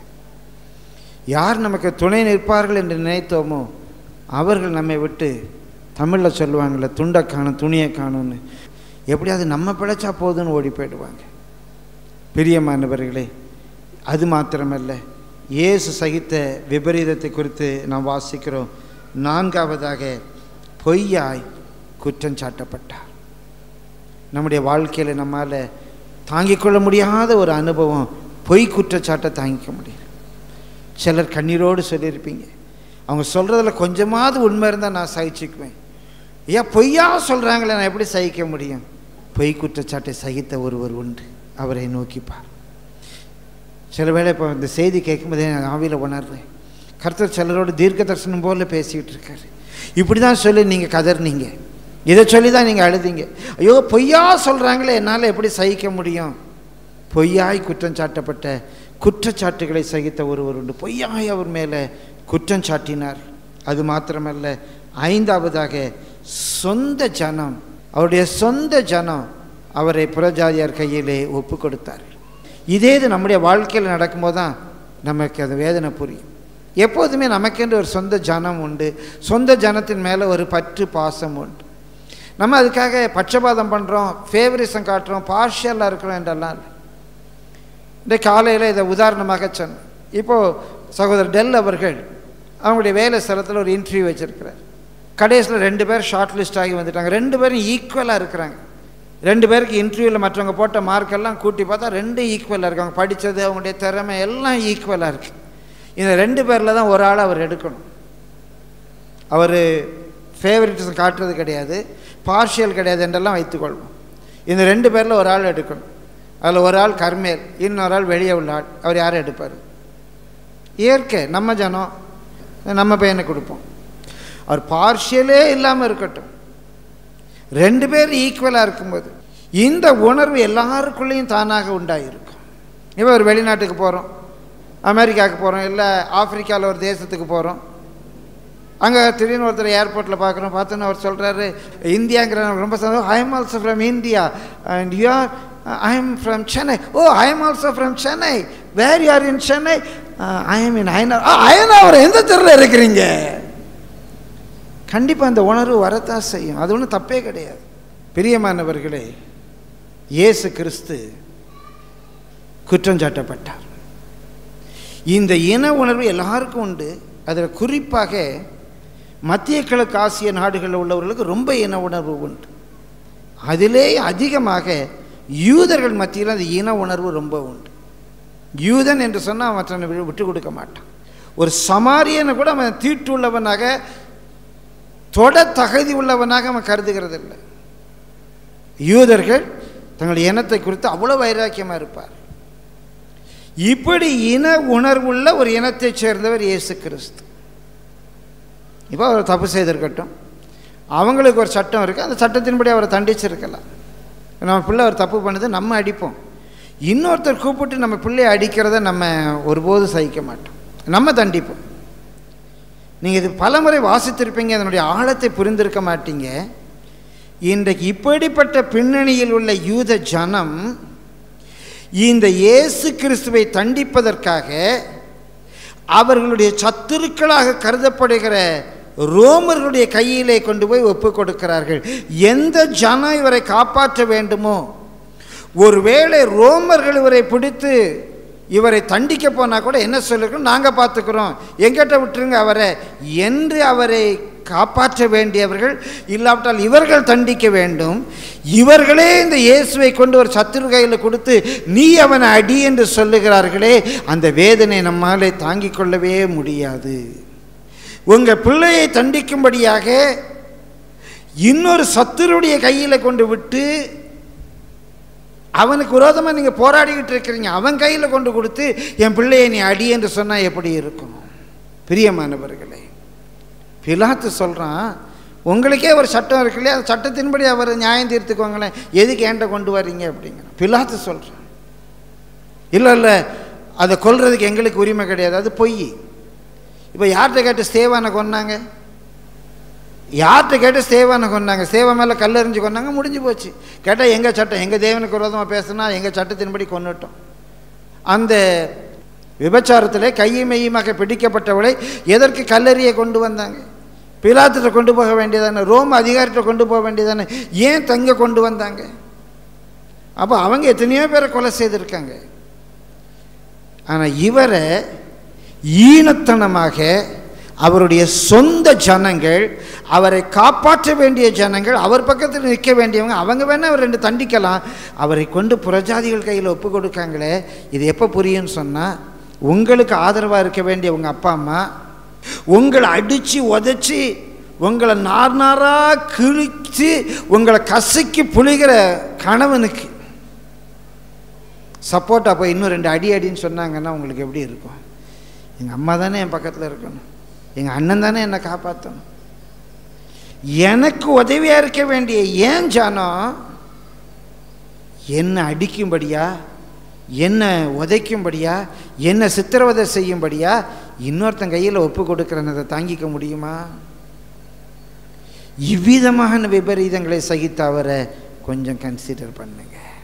யார் நமக்கு துணை நிற்பார்கள் என்று நினைத்தோமோ அவர்கள் நம்மை விட்டு தமிழில் சொல்லுவாங்கள்ல துண்டை காணும் துணியை காணும்னு எப்படியாவது நம்ம பிழைச்சா போதும்னு ஓடி போயிடுவாங்க பிரியமானவர்களே அது மாத்திரமல்ல இயேசு சகித்த விபரீதத்தை குறித்து நாம் வாசிக்கிறோம் நான்காவதாக பொய்யாய் குற்றம் சாட்டப்பட்டார் நம்முடைய வாழ்க்கையில் நம்மால் தாங்கிக் கொள்ள முடியாத ஒரு அனுபவம் பொய் குற்றச்சாட்டை தாங்கிக்க முடியல சிலர் கண்ணீரோடு சொல்லியிருப்பீங்க அவங்க சொல்கிறதுல கொஞ்சமாவது உண்மை இருந்தால் நான் சகிச்சுக்குவேன் ஏன் பொய்யா சொல்கிறாங்களே நான் எப்படி சகிக்க முடியும் பொய் குற்றச்சாட்டை சகித்த ஒருவர் உண்டு அவரை நோக்கிப்பார் சில வேளை இப்போ இந்த செய்தி கேட்கும்போதே நான் ஆவியில் உணர்றேன் கர்த்தர் சிலரோடு தீர்க்க தரிசனம் போல பேசிக்கிட்டு இருக்காரு இப்படி தான் சொல்லி நீங்கள் கதறினீங்க இதை சொல்லி தான் நீங்கள் அழுதீங்க ஐயோ பொய்யா சொல்கிறாங்களே என்னால் எப்படி சகிக்க முடியும் பொய்யாய் குற்றம் சாட்டப்பட்ட குற்றச்சாட்டுகளை சகித்த ஒருவர் உண்டு பொய்யாய் அவர் மேலே குற்றம் சாட்டினார் அது மாத்திரமல்ல ஐந்தாவதாக சொந்த ஜனம் அவருடைய சொந்த ஜனம் அவரை புறஜாதியார் கையிலே ஒப்பு கொடுத்தார் இதே இது நம்முடைய வாழ்க்கையில் நடக்கும்போது தான் நமக்கு அது வேதனை புரியும் எப்போதுமே நமக்கென்று ஒரு சொந்த ஜனம் உண்டு சொந்த ஜனத்தின் மேலே ஒரு பற்று பாசம் உண்டு நம்ம அதுக்காக பட்சபாதம் பண்ணுறோம் ஃபேவரிசம் காட்டுறோம் பார்ஷியலாக இருக்கிறோம் என்றெல்லாம் இல்லை இந்த காலையில் இதை உதாரணமாக சொன்னேன் இப்போது சகோதரர் டெல் அவர்கள் அவங்களுடைய வேலை ஸ்தலத்தில் ஒரு இன்டர்வியூ வச்சுருக்கிறார் கடைசியில் ரெண்டு பேர் ஷார்ட் லிஸ்ட் ஆகி வந்துட்டாங்க ரெண்டு பேரும் ஈக்குவலாக இருக்கிறாங்க ரெண்டு பேருக்கு இன்டர்வியூவில் மற்றவங்க போட்ட மார்க் எல்லாம் கூட்டி பார்த்தா ரெண்டு ஈக்குவலாக இருக்காங்க படித்தது அவங்களுடைய திறமை எல்லாம் ஈக்குவலாக இருக்குது இந்த ரெண்டு பேரில் தான் ஒரு ஆள் அவர் எடுக்கணும் அவர் ஃபேவரட்டிசம் காட்டுறது கிடையாது பார்ஷியல் கிடையாது என்றெல்லாம் வைத்துக்கொள்வோம் இந்த ரெண்டு பேரில் ஒரு ஆள் எடுக்கணும் அதில் ஒரு ஆள் கர்மேல் இன்னொரு ஆள் வெளியே உள்ள ஆள் அவர் யாரை எடுப்பார் இயற்கை நம்ம ஜனம் நம்ம பையனை கொடுப்போம் அவர் பார்ஷியலே இல்லாமல் இருக்கட்டும் ரெண்டு பேர் ஈக்குவலாக இருக்கும்போது இந்த உணர்வு எல்லாருக்குள்ளேயும் தானாக உண்டாகிருக்கும் இப்போ ஒரு வெளிநாட்டுக்கு போகிறோம் அமெரிக்காவுக்கு போகிறோம் இல்லை ஆப்பிரிக்காவில் ஒரு தேசத்துக்கு போகிறோம் அங்கே திடீர்னு ஒருத்தர் ஏர்போர்ட்டில் பார்க்குறோம் பார்த்தோன்னு அவர் சொல்கிறாரு இந்தியாங்கிற ரொம்ப சந்தோஷம் I am also from India and you are I am from Chennai oh I am also from Chennai where you are in Chennai I am in அயனார் அயனாவர் எந்த தெருவில் இருக்கிறீங்க கண்டிப்பாக அந்த உணர்வு வரத்தான் செய்யும் அது ஒன்றும் தப்பே கிடையாது பிரியமானவர்களே இயேசு கிறிஸ்து குற்றம் சாட்டப்பட்டார் இந்த இன உணர்வு எல்லாருக்கும் உண்டு அதில் குறிப்பாக மத்திய கிழக்கு ஆசிய நாடுகளில் உள்ளவர்களுக்கு ரொம்ப இன உணர்வு உண்டு அதிலே அதிகமாக யூதர்கள் மத்தியில் அந்த இன உணர்வு ரொம்ப உண்டு யூதன் என்று சொன்னால் மற்றவனை வி- விட்டு கொடுக்க மாட்டான் ஒரு சமாரியனை கூட அவன் தீட்டுள்ளவனாக தொட தகுதி உள்ளவனாக அவன் கருதுகிறது இல்லை யூதர்கள் தங்களுடைய இனத்தை குறித்து அவ்வளோ வைராக்கியமாக இருப்பார் இப்படி இன உணர்வுள்ள ஒரு இனத்தைச் சேர்ந்தவர் இயேசு கிறிஸ்து இப்போ அவர் தப்பு செய்திருக்கட்டும் அவங்களுக்கு ஒரு சட்டம் இருக்குது அந்த சட்டத்தின்படி அவரை தண்டிச்சிருக்கலாம் நம்ம பிள்ளை ஒரு தப்பு பண்ணுது நம்ம அடிப்போம் இன்னொருத்தர் கூப்பிட்டு நம்ம பிள்ளையை அடிக்கிறத நம்ம ஒருபோதும் சகிக்க மாட்டோம் நம்ம தண்டிப்போம் நீங்கள் இது பலமுறை வாசித்திருப்பீங்க அதனுடைய ஆழத்தை புரிந்திருக்க மாட்டீங்க இன்றைக்கு இப்படிப்பட்ட பின்னணியில் உள்ள யூத ஜனம் இந்த இயேசு கிறிஸ்துவை தண்டிப்பதற்காக அவர்களுடைய சத்துருக்களாக கருதப்படுகிற ரோமர்களுடைய கையிலே கொண்டு போய் ஒப்பு கொடுக்கிறார்கள் எந்த ஜனம் இவரை காப்பாற்ற வேண்டுமோ ஒருவேளை ரோமர்கள் இவரை பிடித்து இவரை தண்டிக்க போனால் கூட என்ன சொல்லிருக்கோம் நாங்கள் பார்த்துக்கிறோம் எங்கிட்ட விட்டுருங்க அவரை என்று அவரை காப்பாற்ற வேண்டியவர்கள் இல்லாவிட்டால் இவர்கள் தண்டிக்க வேண்டும் இவர்களே இந்த இயேசுவை கொண்டு ஒரு சத்துரு கையில் கொடுத்து நீ அவனை அடி என்று சொல்லுகிறார்களே அந்த வேதனை நம்மாலே தாங்கிக் கொள்ளவே முடியாது உங்கள் பிள்ளையை தண்டிக்கும்படியாக இன்னொரு சத்துருடைய கையில் கொண்டு விட்டு அவனுக்கு விரோதமாக நீங்கள் போராடிக்கிட்டு இருக்கிறீங்க அவன் கையில் கொண்டு கொடுத்து என் பிள்ளையை நீ அடி என்று சொன்னால் எப்படி இருக்கும் பிரியமானவர்களே பிலாத்து சொல்கிறான் உங்களுக்கே ஒரு சட்டம் இருக்கு இல்லையா அந்த சட்டத்தின்படி அவர் நியாயம் தீர்த்துக்கோங்களேன் எதுக்கு ஏன்ட்ட கொண்டு வர்றீங்க அப்படிங்கிறான் பிலாத்து சொல்கிறான் இல்லை இல்லை அதை கொல்றதுக்கு எங்களுக்கு உரிமை கிடையாது அது பொய் இப்போ யார்கிட்ட கேட்டு ஸ்தேவானை கொன்னாங்க யார்கிட்ட கேட்டு ஸ்தேவானை கொன்னாங்க ஸ்தேவா மேலே கல்லெறிஞ்சு கொன்னாங்க முடிஞ்சு போச்சு கேட்டால் எங்கள் சட்டம் எங்கள் தேவனுக்கு விரோதமாக பேசுனா எங்கள் சட்டத்தின்படி கொன்னுட்டோம் அந்த விபச்சாரத்தில் கையும் மெய்யுமாக பிடிக்கப்பட்டவளை எதற்கு கல்லறியை கொண்டு வந்தாங்க பிலாத்திட்ட கொண்டு போக வேண்டியதானே ரோம் அதிகாரிட்ட கொண்டு போக வேண்டியதானே ஏன் தங்க கொண்டு வந்தாங்க அப்போ அவங்க எத்தனையோ பேரை கொலை செய்திருக்காங்க ஆனால் இவரை ஈனத்தனமாக அவருடைய சொந்த ஜனங்கள் அவரை காப்பாற்ற வேண்டிய ஜனங்கள் அவர் பக்கத்தில் நிற்க வேண்டியவங்க அவங்க வேணால் அவர் ரெண்டு தண்டிக்கலாம் அவரை கொண்டு புறஜாதிகள் கையில் ஒப்பு கொடுக்காங்களே இது எப்போ புரியும்னு சொன்னால் உங்களுக்கு ஆதரவாக இருக்க வேண்டிய உங்கள் அப்பா அம்மா உங்களை அடித்து உதச்சி உங்களை நார் நாராக கிழித்து உங்களை கசக்கி புளிகிற கணவனுக்கு சப்போர்ட்டாக போய் இன்னும் ரெண்டு அடி அடின்னு சொன்னாங்கன்னா உங்களுக்கு எப்படி இருக்கும் எங்கள் அம்மா தானே என் பக்கத்தில் இருக்கணும் எங்கள் அண்ணன் தானே என்னை காப்பாற்றணும் எனக்கு உதவியாக இருக்க வேண்டிய ஏன் ஜனம் என்னை அடிக்கும்படியா என்னை உதைக்கும்படியா என்னை சித்திரவதை செய்யும்படியா இன்னொருத்தன் கையில் ஒப்பு கொடுக்குறனதை தாங்கிக்க முடியுமா இவ்விதமான விபரீதங்களை சகித்த அவரை கொஞ்சம் கன்சிடர் பண்ணுங்க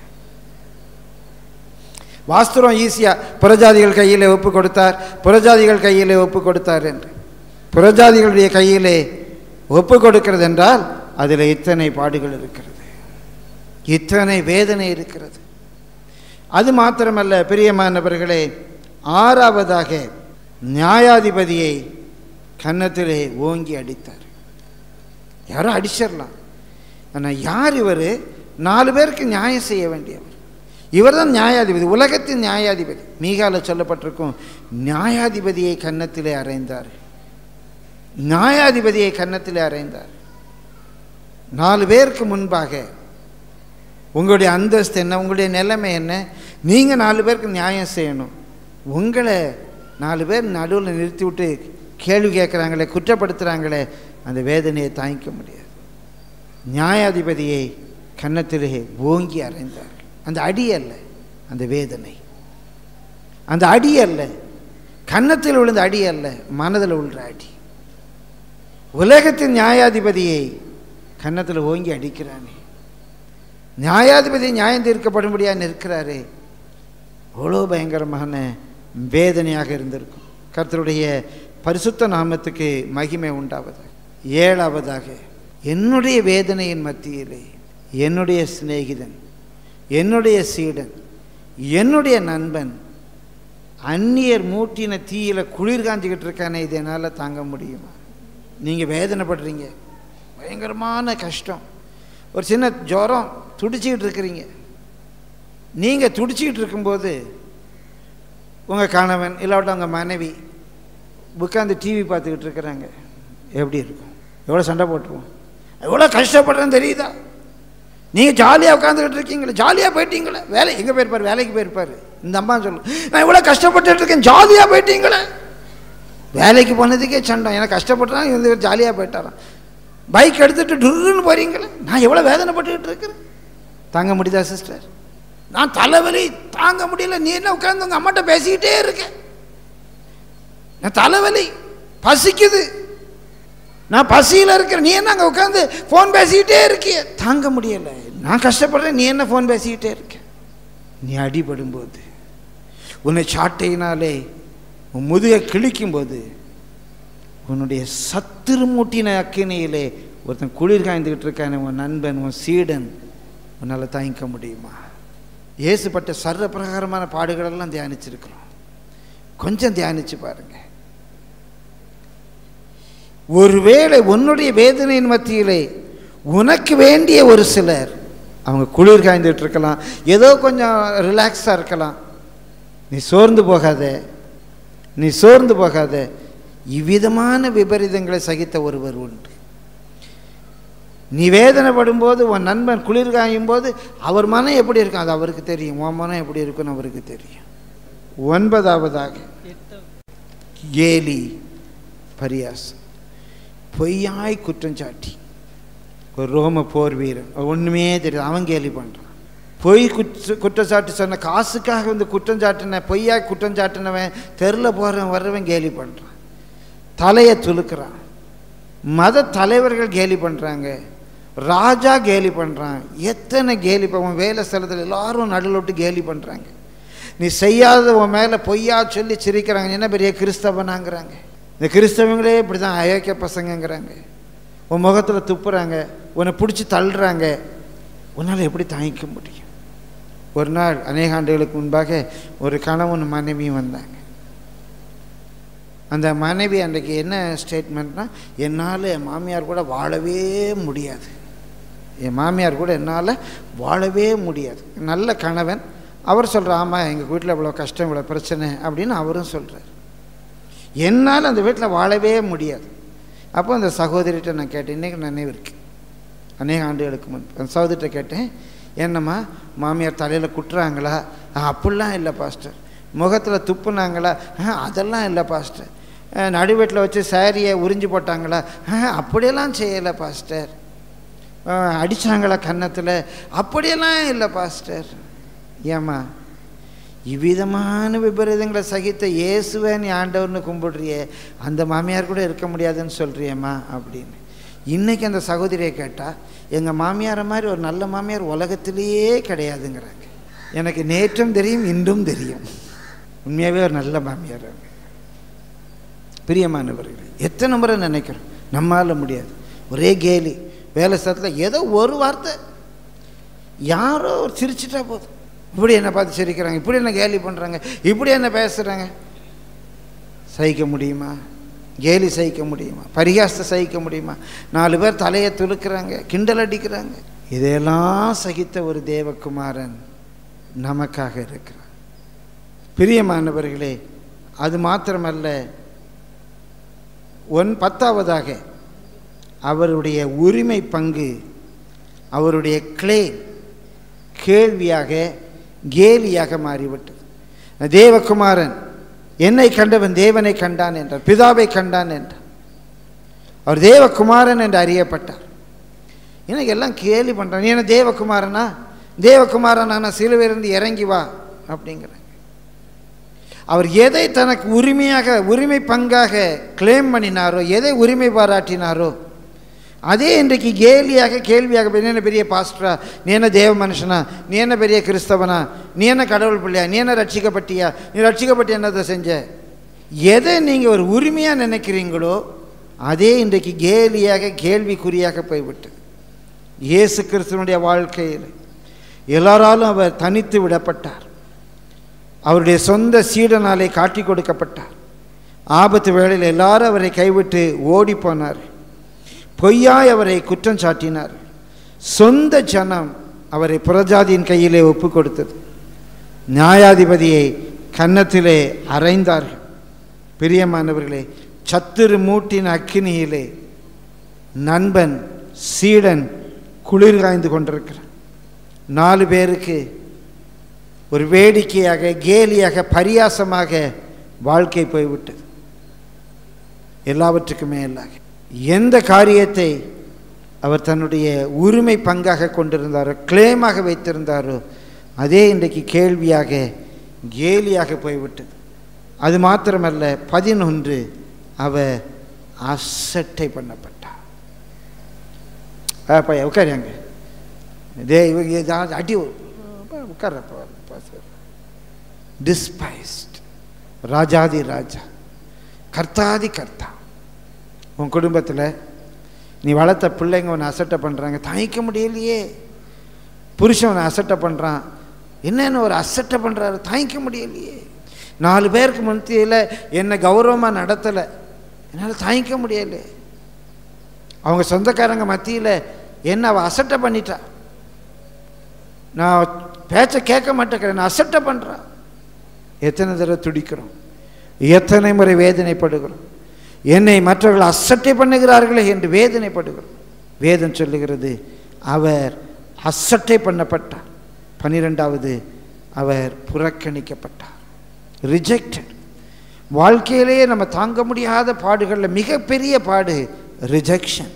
வாஸ்துரம் ஈஸியாக புறஜாதிகள் கையில் ஒப்பு கொடுத்தார் புறஜாதிகள் கையில் ஒப்பு கொடுத்தார் என்று புறஜாதிகளுடைய கையிலே ஒப்பு கொடுக்கிறது என்றால் அதில் இத்தனை பாடுகள் இருக்கிறது இத்தனை வேதனை இருக்கிறது அது மாத்திரமல்ல பிரியமானவர்களே ஆறாவதாக நியாயாதிபதியை கன்னத்திலே ஓங்கி அடித்தார் யாரோ அடிச்சிடலாம் ஆனால் யார் இவர் நாலு பேருக்கு நியாயம் செய்ய வேண்டியவர் இவர் தான் நியாயாதிபதி உலகத்தின் நியாயாதிபதி மீகால சொல்லப்பட்டிருக்கும் நியாயாதிபதியை கன்னத்திலே அறைந்தார் நியாயாதிபதியை கன்னத்திலே அறைந்தார் நாலு பேருக்கு முன்பாக உங்களுடைய அந்தஸ்து என்ன உங்களுடைய நிலைமை என்ன நீங்கள் நாலு பேருக்கு நியாயம் செய்யணும் உங்களை நாலு பேர் நடுவில் நிறுத்தி விட்டு கேள்வி கேட்குறாங்களே குற்றப்படுத்துகிறாங்களே அந்த வேதனையை தாங்கிக்க முடியாது நியாயாதிபதியை கன்னத்திலே ஓங்கி அறைந்தார் அந்த அடி அல்ல அந்த வேதனை அந்த அடி அல்ல கன்னத்தில் விழுந்த அடி அல்ல மனதில் விழுற அடி உலகத்தின் நியாயாதிபதியை கன்னத்தில் ஓங்கி அடிக்கிறானே நியாயாதிபதி நியாயம் தீர்க்கப்படும்படியாக நிற்கிறாரே அவ்வளோ பயங்கரமான வேதனையாக இருந்திருக்கும் கர்த்தருடைய பரிசுத்த நாமத்துக்கு மகிமை உண்டாவதாக ஏழாவதாக என்னுடைய வேதனையின் மத்தியிலே என்னுடைய சிநேகிதன் என்னுடைய சீடன் என்னுடைய நண்பன் அந்நியர் மூட்டின தீயில குளிர் காஞ்சிக்கிட்டு இருக்கானே இது என்னால் தாங்க முடியுமா நீங்கள் வேதனைப்படுறீங்க பயங்கரமான கஷ்டம் ஒரு சின்ன ஜுரம் துடிச்சிக்கிட்டு இருக்கிறீங்க நீங்கள் துடிச்சிக்கிட்டு இருக்கும்போது உங்கள் கணவன் இல்லாவிட்ட உங்கள் மனைவி உட்காந்து டிவி பார்த்துக்கிட்டு இருக்கிறாங்க எப்படி இருக்கும் எவ்வளோ சண்டை போட்டுருவோம் எவ்வளோ கஷ்டப்படுறேன்னு தெரியுதா நீங்கள் ஜாலியாக உட்காந்துக்கிட்டு இருக்கீங்களே ஜாலியாக போயிட்டீங்களே வேலை எங்கே போயிருப்பார் வேலைக்கு போயிருப்பார் இந்த அம்மா சொல்லு நான் இவ்வளோ கஷ்டப்பட்டுட்டு இருக்கேன் ஜாலியாக போயிட்டீங்களே வேலைக்கு போனதுக்கே சண்டை எனக்கு கஷ்டப்பட்டுறான் இவங்க ஜாலியாக போயிட்டாராம் பைக் எடுத்துட்டு டுருன்னு போறீங்களே நான் எவ்வளோ வேதனைப்பட்டுக்கிட்டு இருக்கிறேன் தாங்க முடியுதா சிஸ்டர் நான் தலைவலி தாங்க முடியல நீ என்ன உட்காந்து உங்கள் அம்மாட்ட பேசிக்கிட்டே இருக்க நான் தலைவலி பசிக்குது நான் பசியில் இருக்கிறேன் நீ என்ன அங்கே உட்காந்து ஃபோன் பேசிக்கிட்டே இருக்கிய தாங்க முடியலை நான் கஷ்டப்படுறேன் நீ என்ன ஃபோன் பேசிக்கிட்டே இருக்க நீ அடிபடும்போது உன்னை சாட்டையினாலே உன் முதுகை கிழிக்கும்போது உன்னுடைய சத்துரு மூட்டின அக்கினியிலே ஒருத்தன் குளிர் காய்ந்துக்கிட்டு இருக்கானே உன் நண்பன் உன் சீடன் உன்னால் தாங்கிக்க முடியுமா இயேசுப்பட்ட சர்வ பிரகாரமான பாடுகளெல்லாம் தியானிச்சிருக்கிறோம் கொஞ்சம் தியானிச்சு பாருங்க ஒருவேளை உன்னுடைய வேதனையின் மத்தியிலே உனக்கு வேண்டிய ஒரு சிலர் அவங்க குளிர் காய்ந்துட்டு இருக்கலாம் ஏதோ கொஞ்சம் ரிலாக்ஸாக இருக்கலாம் நீ சோர்ந்து போகாத நீ சோர்ந்து போகாத இவ்விதமான விபரீதங்களை சகித்த ஒருவர் உண்டு நீ வேதனைப்படும் போது உன் நண்பன் குளிர் காயும் போது அவர் மனம் எப்படி இருக்கும் அது அவருக்கு தெரியும் உன் மனம் எப்படி இருக்குன்னு அவருக்கு தெரியும் ஒன்பதாவதாக கேலி பரியாசம் பொய்யாய் குற்றஞ்சாட்டி ஒரு ரோம போர் வீரன் ஒன்றுமே தெரியாது அவன் கேலி பண்ணுறான் பொய் குற்ற குற்றச்சாட்டு சொன்ன காசுக்காக வந்து குற்றம் சாட்டின பொய்யாய் குற்றம் சாட்டினவன் தெருவில் போகிறவன் வர்றவன் கேலி பண்ணுறான் தலையை துலுக்கிறான் மத தலைவர்கள் கேலி பண்ணுறாங்க ராஜா கேலி பண்ணுறான் எத்தனை கேலி அவன் வேலை ஸ்தலத்தில் எல்லாரும் நடுவில் விட்டு கேலி பண்ணுறாங்க நீ செய்யாத உன் மேலே பொய்யா சொல்லி சிரிக்கிறாங்க நீ என்ன பெரிய கிறிஸ்தவனாங்கிறாங்க இந்த கிறிஸ்தவங்களே இப்படி தான் அயோக்கிய பசங்கங்கிறாங்க உன் முகத்தில் துப்புறாங்க உன்னை பிடிச்சி தள்ளுறாங்க உன்னால் எப்படி தாங்கிக்க முடியும் ஒரு நாள் அநேக ஆண்டுகளுக்கு முன்பாக ஒரு கணவன் மனைவியும் வந்தாங்க அந்த மனைவி அன்றைக்கு என்ன ஸ்டேட்மெண்ட்னா என்னால் என் மாமியார் கூட வாழவே முடியாது என் மாமியார் கூட என்னால் வாழவே முடியாது நல்ல கணவன் அவர் சொல்கிறார் ஆமாம் எங்கள் வீட்டில் இவ்வளோ கஷ்டம் இவ்வளோ பிரச்சனை அப்படின்னு அவரும் சொல்கிறார் என்னால் அந்த வீட்டில் வாழவே முடியாது அப்போ அந்த சகோதரிகிட்ட நான் கேட்டேன் இன்றைக்கி நினைவு இருக்கு அநேக ஆண்டுகளுக்கு முன் அந்த சகோதரிட்ட கேட்டேன் என்னம்மா மாமியார் தலையில் குட்டுறாங்களா "ஆ, அப்படிலாம் இல்லை பாஸ்டர் முகத்தில் துப்புனாங்களா "ஆ, அதெல்லாம் இல்லை பாஸ்டர் அஹ், நடுவீட்டில் வச்சு சாரியை உறிஞ்சு போட்டாங்களா "ஆ, அப்படியெல்லாம் செய்யலை பாஸ்டர் அஹ், அடிச்சாங்களா கன்னத்தில் அப்படியெல்லாம் இல்லை பாஸ்டர் ஏம்மா இவ்விதமான விபரீதங்களை சகித்த இயேசுவை நீ ஆண்டவர்னு கும்பிடுறியே அந்த மாமியார் கூட இருக்க முடியாதுன்னு சொல்கிறியம்மா அப்படின்னு இன்னைக்கு அந்த சகோதரியை கேட்டால் எங்கள் மாமியாரை மாதிரி ஒரு நல்ல மாமியார் உலகத்திலேயே கிடையாதுங்கிறாங்க எனக்கு நேற்றும் தெரியும் இன்றும் தெரியும் உண்மையாகவே ஒரு நல்ல மாமியார் அவங்க பிரியமானவர்கள் எத்தனை முறை நினைக்கிறோம் நம்மால முடியாது ஒரே கேலி வேலை ஸ்தலத்தில் ஏதோ ஒரு வார்த்தை யாரோ ஒரு சிரிச்சிட்டா போதும் இப்படி என்ன பார்த்து சிரிக்கிறாங்க இப்படி என்ன கேலி பண்ணுறாங்க இப்படி என்ன பேசுகிறாங்க சகிக்க முடியுமா கேலி சகிக்க முடியுமா பரிகாசத்தை சகிக்க முடியுமா நாலு பேர் தலையை துலுக்குறாங்க கிண்டல் அடிக்கிறாங்க இதையெல்லாம் சகித்த ஒரு தேவகுமாரன் நமக்காக இருக்கிறார் பிரியமானவர்களே அது மாத்திரமல்ல ஒன் பத்தாவதாக அவருடைய உரிமை பங்கு அவருடைய கிளே கேள்வியாக கேலியாக மாறிவிட்டது தேவகுமாரன் என்னை கண்டவன் தேவனை கண்டான் என்றார் பிதாவை கண்டான் என்றார் அவர் தேவகுமாரன் என்று அறியப்பட்டார் எனக்கு எல்லாம் கேலி பண்ணுறான் நீ என்ன தேவகுமாரனா தேவகுமாரனா நான் சிலுவையிலிருந்து இறங்கி வா அப்படிங்கிறாங்க அவர் எதை தனக்கு உரிமையாக உரிமை பங்காக கிளைம் பண்ணினாரோ எதை உரிமை பாராட்டினாரோ அதே இன்றைக்கு கேலியாக கேள்வியாக நீ என்ன பெரிய பாஸ்டரா நீ என்ன தேவ மனுஷனா நீ என்ன பெரிய கிறிஸ்தவனா நீ என்ன கடவுள் பிள்ளையா நீ என்ன ரட்சிக்கப்பட்டியா நீ ரட்சிக்கப்பட்டு என்னத்தை செஞ்ச எதை நீங்கள் ஒரு உரிமையாக நினைக்கிறீங்களோ அதே இன்றைக்கு கேலியாக கேள்விக்குறியாக போய்விட்டது இயேசு கிறிஸ்துவனுடைய வாழ்க்கையில் எல்லாராலும் அவர் தனித்து விடப்பட்டார் அவருடைய சொந்த சீடனாலே காட்டி கொடுக்கப்பட்டார் ஆபத்து வேளையில் எல்லாரும் அவரை கைவிட்டு ஓடி போனார் பொய்யாய் அவரை குற்றம் சாட்டினார் சொந்த ஜனம் அவரை புறஜாதியின் கையிலே ஒப்பு கொடுத்தது நியாயாதிபதியை கன்னத்திலே அறைந்தார்கள் பிரியமானவர்களே சத்துரு மூட்டின் அக்கினியிலே நண்பன் சீடன் குளிர் காய்ந்து கொண்டிருக்கிறான் நாலு பேருக்கு ஒரு வேடிக்கையாக கேலியாக பரியாசமாக வாழ்க்கை போய்விட்டது எல்லாவற்றுக்கும் மேலாக எந்த காரியத்தை அவர் தன்னுடைய உரிமை பங்காக கொண்டிருந்தாரோ கிளேமாக வைத்திருந்தாரோ அதே இன்றைக்கு கேள்வியாக கேலியாக போய்விட்டது அது மாத்திரமல்ல பதினொன்று அவர் அசட்டை பண்ணப்பட்டார் அப்பா உட்காரியாங்க இதே இவங்க ஏதாவது அடி உட்கார்றப்ப டிஸ்பைஸ்ட் ராஜாதி ராஜா கர்த்தாதி கர்த்தா உன் குடும்பத்தில் நீ வளர்த்த பிள்ளைங்க உன்னை அசட்டை பண்ணுறாங்க தாங்கிக்க முடியலையே புருஷன் உன்னை அசட்டை பண்ணுறான் என்னென்ன ஒரு அசட்டை பண்ணுறாரு தாங்கிக்க முடியலையே நாலு பேருக்கு மத்தியில் என்னை கௌரவமாக நடத்தலை என்னால் தாங்கிக்க முடியலை அவங்க சொந்தக்காரங்க மத்தியில் என்ன அவள் அசட்டை பண்ணிட்டா நான் பேச்சை கேட்க மாட்டேங்கிறேன் நான் அசட்டை பண்ணுறான் எத்தனை தடவை துடிக்கிறோம் எத்தனை முறை வேதனைப்படுகிறோம் என்னை மற்றவர்கள் அசட்டை பண்ணுகிறார்களே என்று வேதனைப்படுகிறோம் வேதம் சொல்லுகிறது அவர் அசட்டை பண்ணப்பட்டார் பன்னிரெண்டாவது அவர் புறக்கணிக்கப்பட்டார் ரிஜெக்டட் வாழ்க்கையிலேயே நம்ம தாங்க முடியாத பாடுகளில் மிகப்பெரிய பாடு ரிஜெக்ஷன்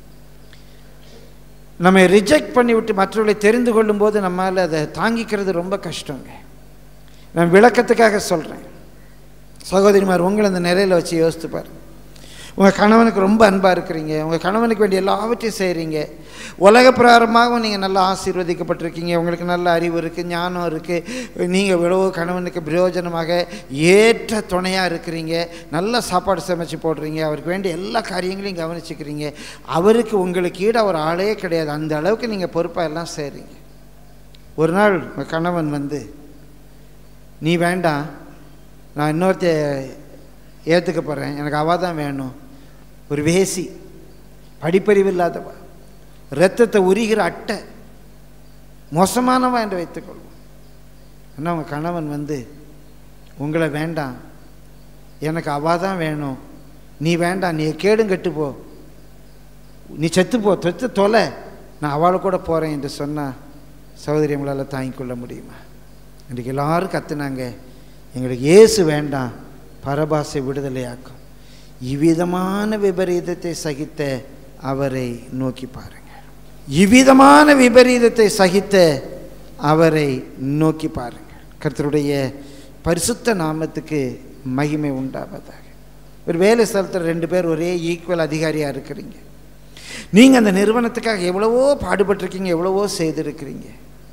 நம்ம ரிஜெக்ட் பண்ணிவிட்டு மற்றவர்களை தெரிந்து கொள்ளும்போது நம்மால் அதை தாங்கிக்கிறது ரொம்ப கஷ்டங்க நான் விளக்கத்துக்காக சொல்கிறேன் சகோதரிமார் உங்களை அந்த நிலையில் வச்சு யோசித்து பாருங்க உங்கள் கணவனுக்கு ரொம்ப அன்பாக இருக்கிறீங்க உங்கள் கணவனுக்கு வேண்டிய எல்லாவற்றையும் செய்கிறீங்க உலக பிரகாரமாகவும் நீங்கள் நல்லா ஆசீர்வதிக்கப்பட்டிருக்கீங்க உங்களுக்கு நல்ல அறிவு இருக்குது ஞானம் இருக்குது நீங்கள் எவ்வளவோ கணவனுக்கு பிரயோஜனமாக ஏற்ற துணையாக இருக்கிறீங்க நல்ல சாப்பாடு சமைச்சு போடுறீங்க அவருக்கு வேண்டிய எல்லா காரியங்களையும் கவனிச்சுக்கிறீங்க அவருக்கு உங்களுக்கு ஈட ஒரு ஆளே கிடையாது அந்த அளவுக்கு நீங்கள் பொறுப்பாக எல்லாம் செய்கிறீங்க ஒரு நாள் உங்கள் கணவன் வந்து நீ வேண்டாம் நான் இன்னொருத்த ஏற்றுக்க போகிறேன் எனக்கு அவள் தான் வேணும் ஒரு வேசி படிப்பறிவு இல்லாதவா இரத்தத்தை உரிகிற அட்டை மோசமானவா என்று வைத்துக்கொள்வோம் ஆனால் உங்கள் கணவன் வந்து உங்களை வேண்டாம் எனக்கு அவள் தான் வேணும் நீ வேண்டாம் நீ கேடும் கெட்டு போ நீ செத்து போ தொத்து தொலை நான் அவளை கூட போகிறேன் என்று சொன்னால் சகோதரி உங்களால் தாங்கிக் கொள்ள முடியுமா இன்றைக்கு எல்லாரும் கத்துனாங்க எங்களுக்கு இயேசு வேண்டாம் பரபாசை விடுதலையாக்கும் இவ்விதமான விபரீதத்தை சகித்த அவரை நோக்கி பாருங்க இவ்விதமான விபரீதத்தை சகித்த அவரை நோக்கி பாருங்க கர்த்தருடைய பரிசுத்த நாமத்துக்கு மகிமை உண்டாவதாக ஒரு வேலை ஸ்தலத்தில் ரெண்டு பேர் ஒரே ஈக்குவல் அதிகாரியாக இருக்கிறீங்க நீங்கள் அந்த நிறுவனத்துக்காக எவ்வளவோ பாடுபட்டிருக்கீங்க எவ்வளவோ செய்திருக்கிறீங்க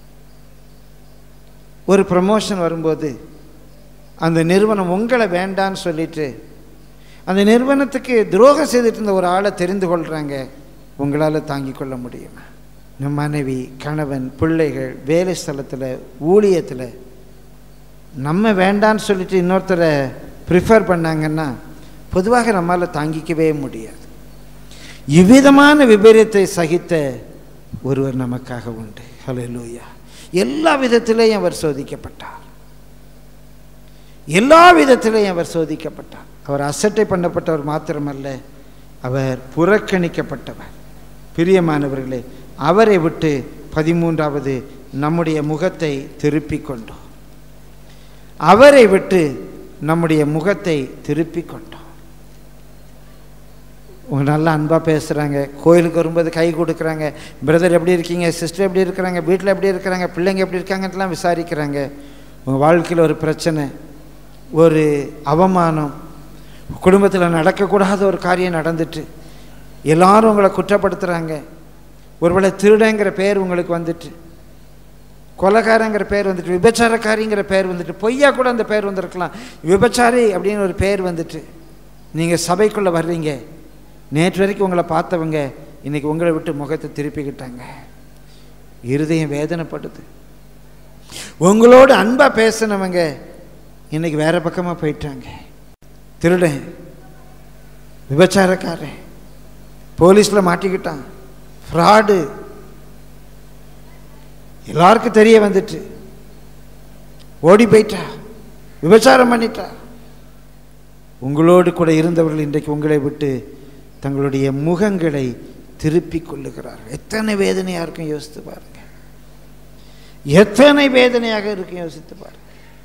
ஒரு ப்ரமோஷன் வரும்போது அந்த நிறுவனம் உங்களை வேண்டான்னு சொல்லிட்டு அந்த நிறுவனத்துக்கு துரோகம் செய்துட்டு இருந்த ஒரு ஆளை தெரிந்து கொள்கிறாங்க உங்களால் தாங்கிக் கொள்ள முடியுமா நம் மனைவி கணவன் பிள்ளைகள் வேலை ஸ்தலத்தில் ஊழியத்தில் நம்ம வேண்டான்னு சொல்லிட்டு இன்னொருத்தரை ப்ரிஃபர் பண்ணாங்கன்னா பொதுவாக நம்மால் தாங்கிக்கவே முடியாது இவ்விதமான விபரீதத்தை சகித்த ஒருவர் நமக்காக உண்டு ஹalleluya எல்லா விதத்திலேயும் அவர் சோதிக்கப்பட்டார் எல்லா விதத்திலேயும் அவர் சோதிக்கப்பட்டார் அவர் அசட்டை பண்ணப்பட்டவர் மாத்திரமல்ல அவர் புறக்கணிக்கப்பட்டவர் பிரியமானவர்களே அவரை விட்டு பதிமூன்றாவது நம்முடைய முகத்தை திருப்பிக் கொண்டோம் அவரை விட்டு நம்முடைய முகத்தை திருப்பிக் கொண்டோம் உங்க நல்லா அன்பாக பேசுகிறாங்க கோயிலுக்கு வரும்போது கை கொடுக்குறாங்க பிரதர் எப்படி இருக்கீங்க சிஸ்டர் எப்படி இருக்கிறாங்க வீட்டில் எப்படி இருக்கிறாங்க பிள்ளைங்க எப்படி இருக்காங்கன்ட்டுலாம் விசாரிக்கிறாங்க உங்கள் வாழ்க்கையில் ஒரு பிரச்சனை ஒரு அவமானம் குடும்பத்தில் நடக்கக்கூடாத ஒரு காரியம் நடந்துட்டு எல்லாரும் உங்களை குற்றப்படுத்துகிறாங்க ஒருவேளை திருடங்கிற பேர் உங்களுக்கு வந்துட்டு கொலைகாரங்கிற பேர் வந்துட்டு விபச்சாரக்காரிங்கிற பேர் வந்துட்டு பொய்யா கூட அந்த பேர் வந்திருக்கலாம் விபச்சாரி அப்படின்னு ஒரு பேர் வந்துட்டு நீங்கள் சபைக்குள்ளே வர்றீங்க நேற்று வரைக்கும் உங்களை பார்த்தவங்க இன்னைக்கு உங்களை விட்டு முகத்தை திருப்பிக்கிட்டாங்க இருதயம் வேதனைப்படுது உங்களோடு அன்பாக பேசினவங்க இன்னைக்கு வேற பக்கமாக போயிட்டாங்க திருடன் விபச்சாரக்காரன் போலீஸில் மாட்டிக்கிட்டான் ஃப்ராடு எல்லாருக்கும் தெரிய வந்துட்டு ஓடி போயிட்டா விபச்சாரம் பண்ணிட்டா உங்களோடு கூட இருந்தவர்கள் இன்றைக்கு உங்களை விட்டு தங்களுடைய முகங்களை திருப்பிக் கொள்ளுகிறார்கள் எத்தனை வேதனையாக இருக்கும் யோசித்து பாருங்க எத்தனை வேதனையாக இருக்கும் யோசித்து பாருங்க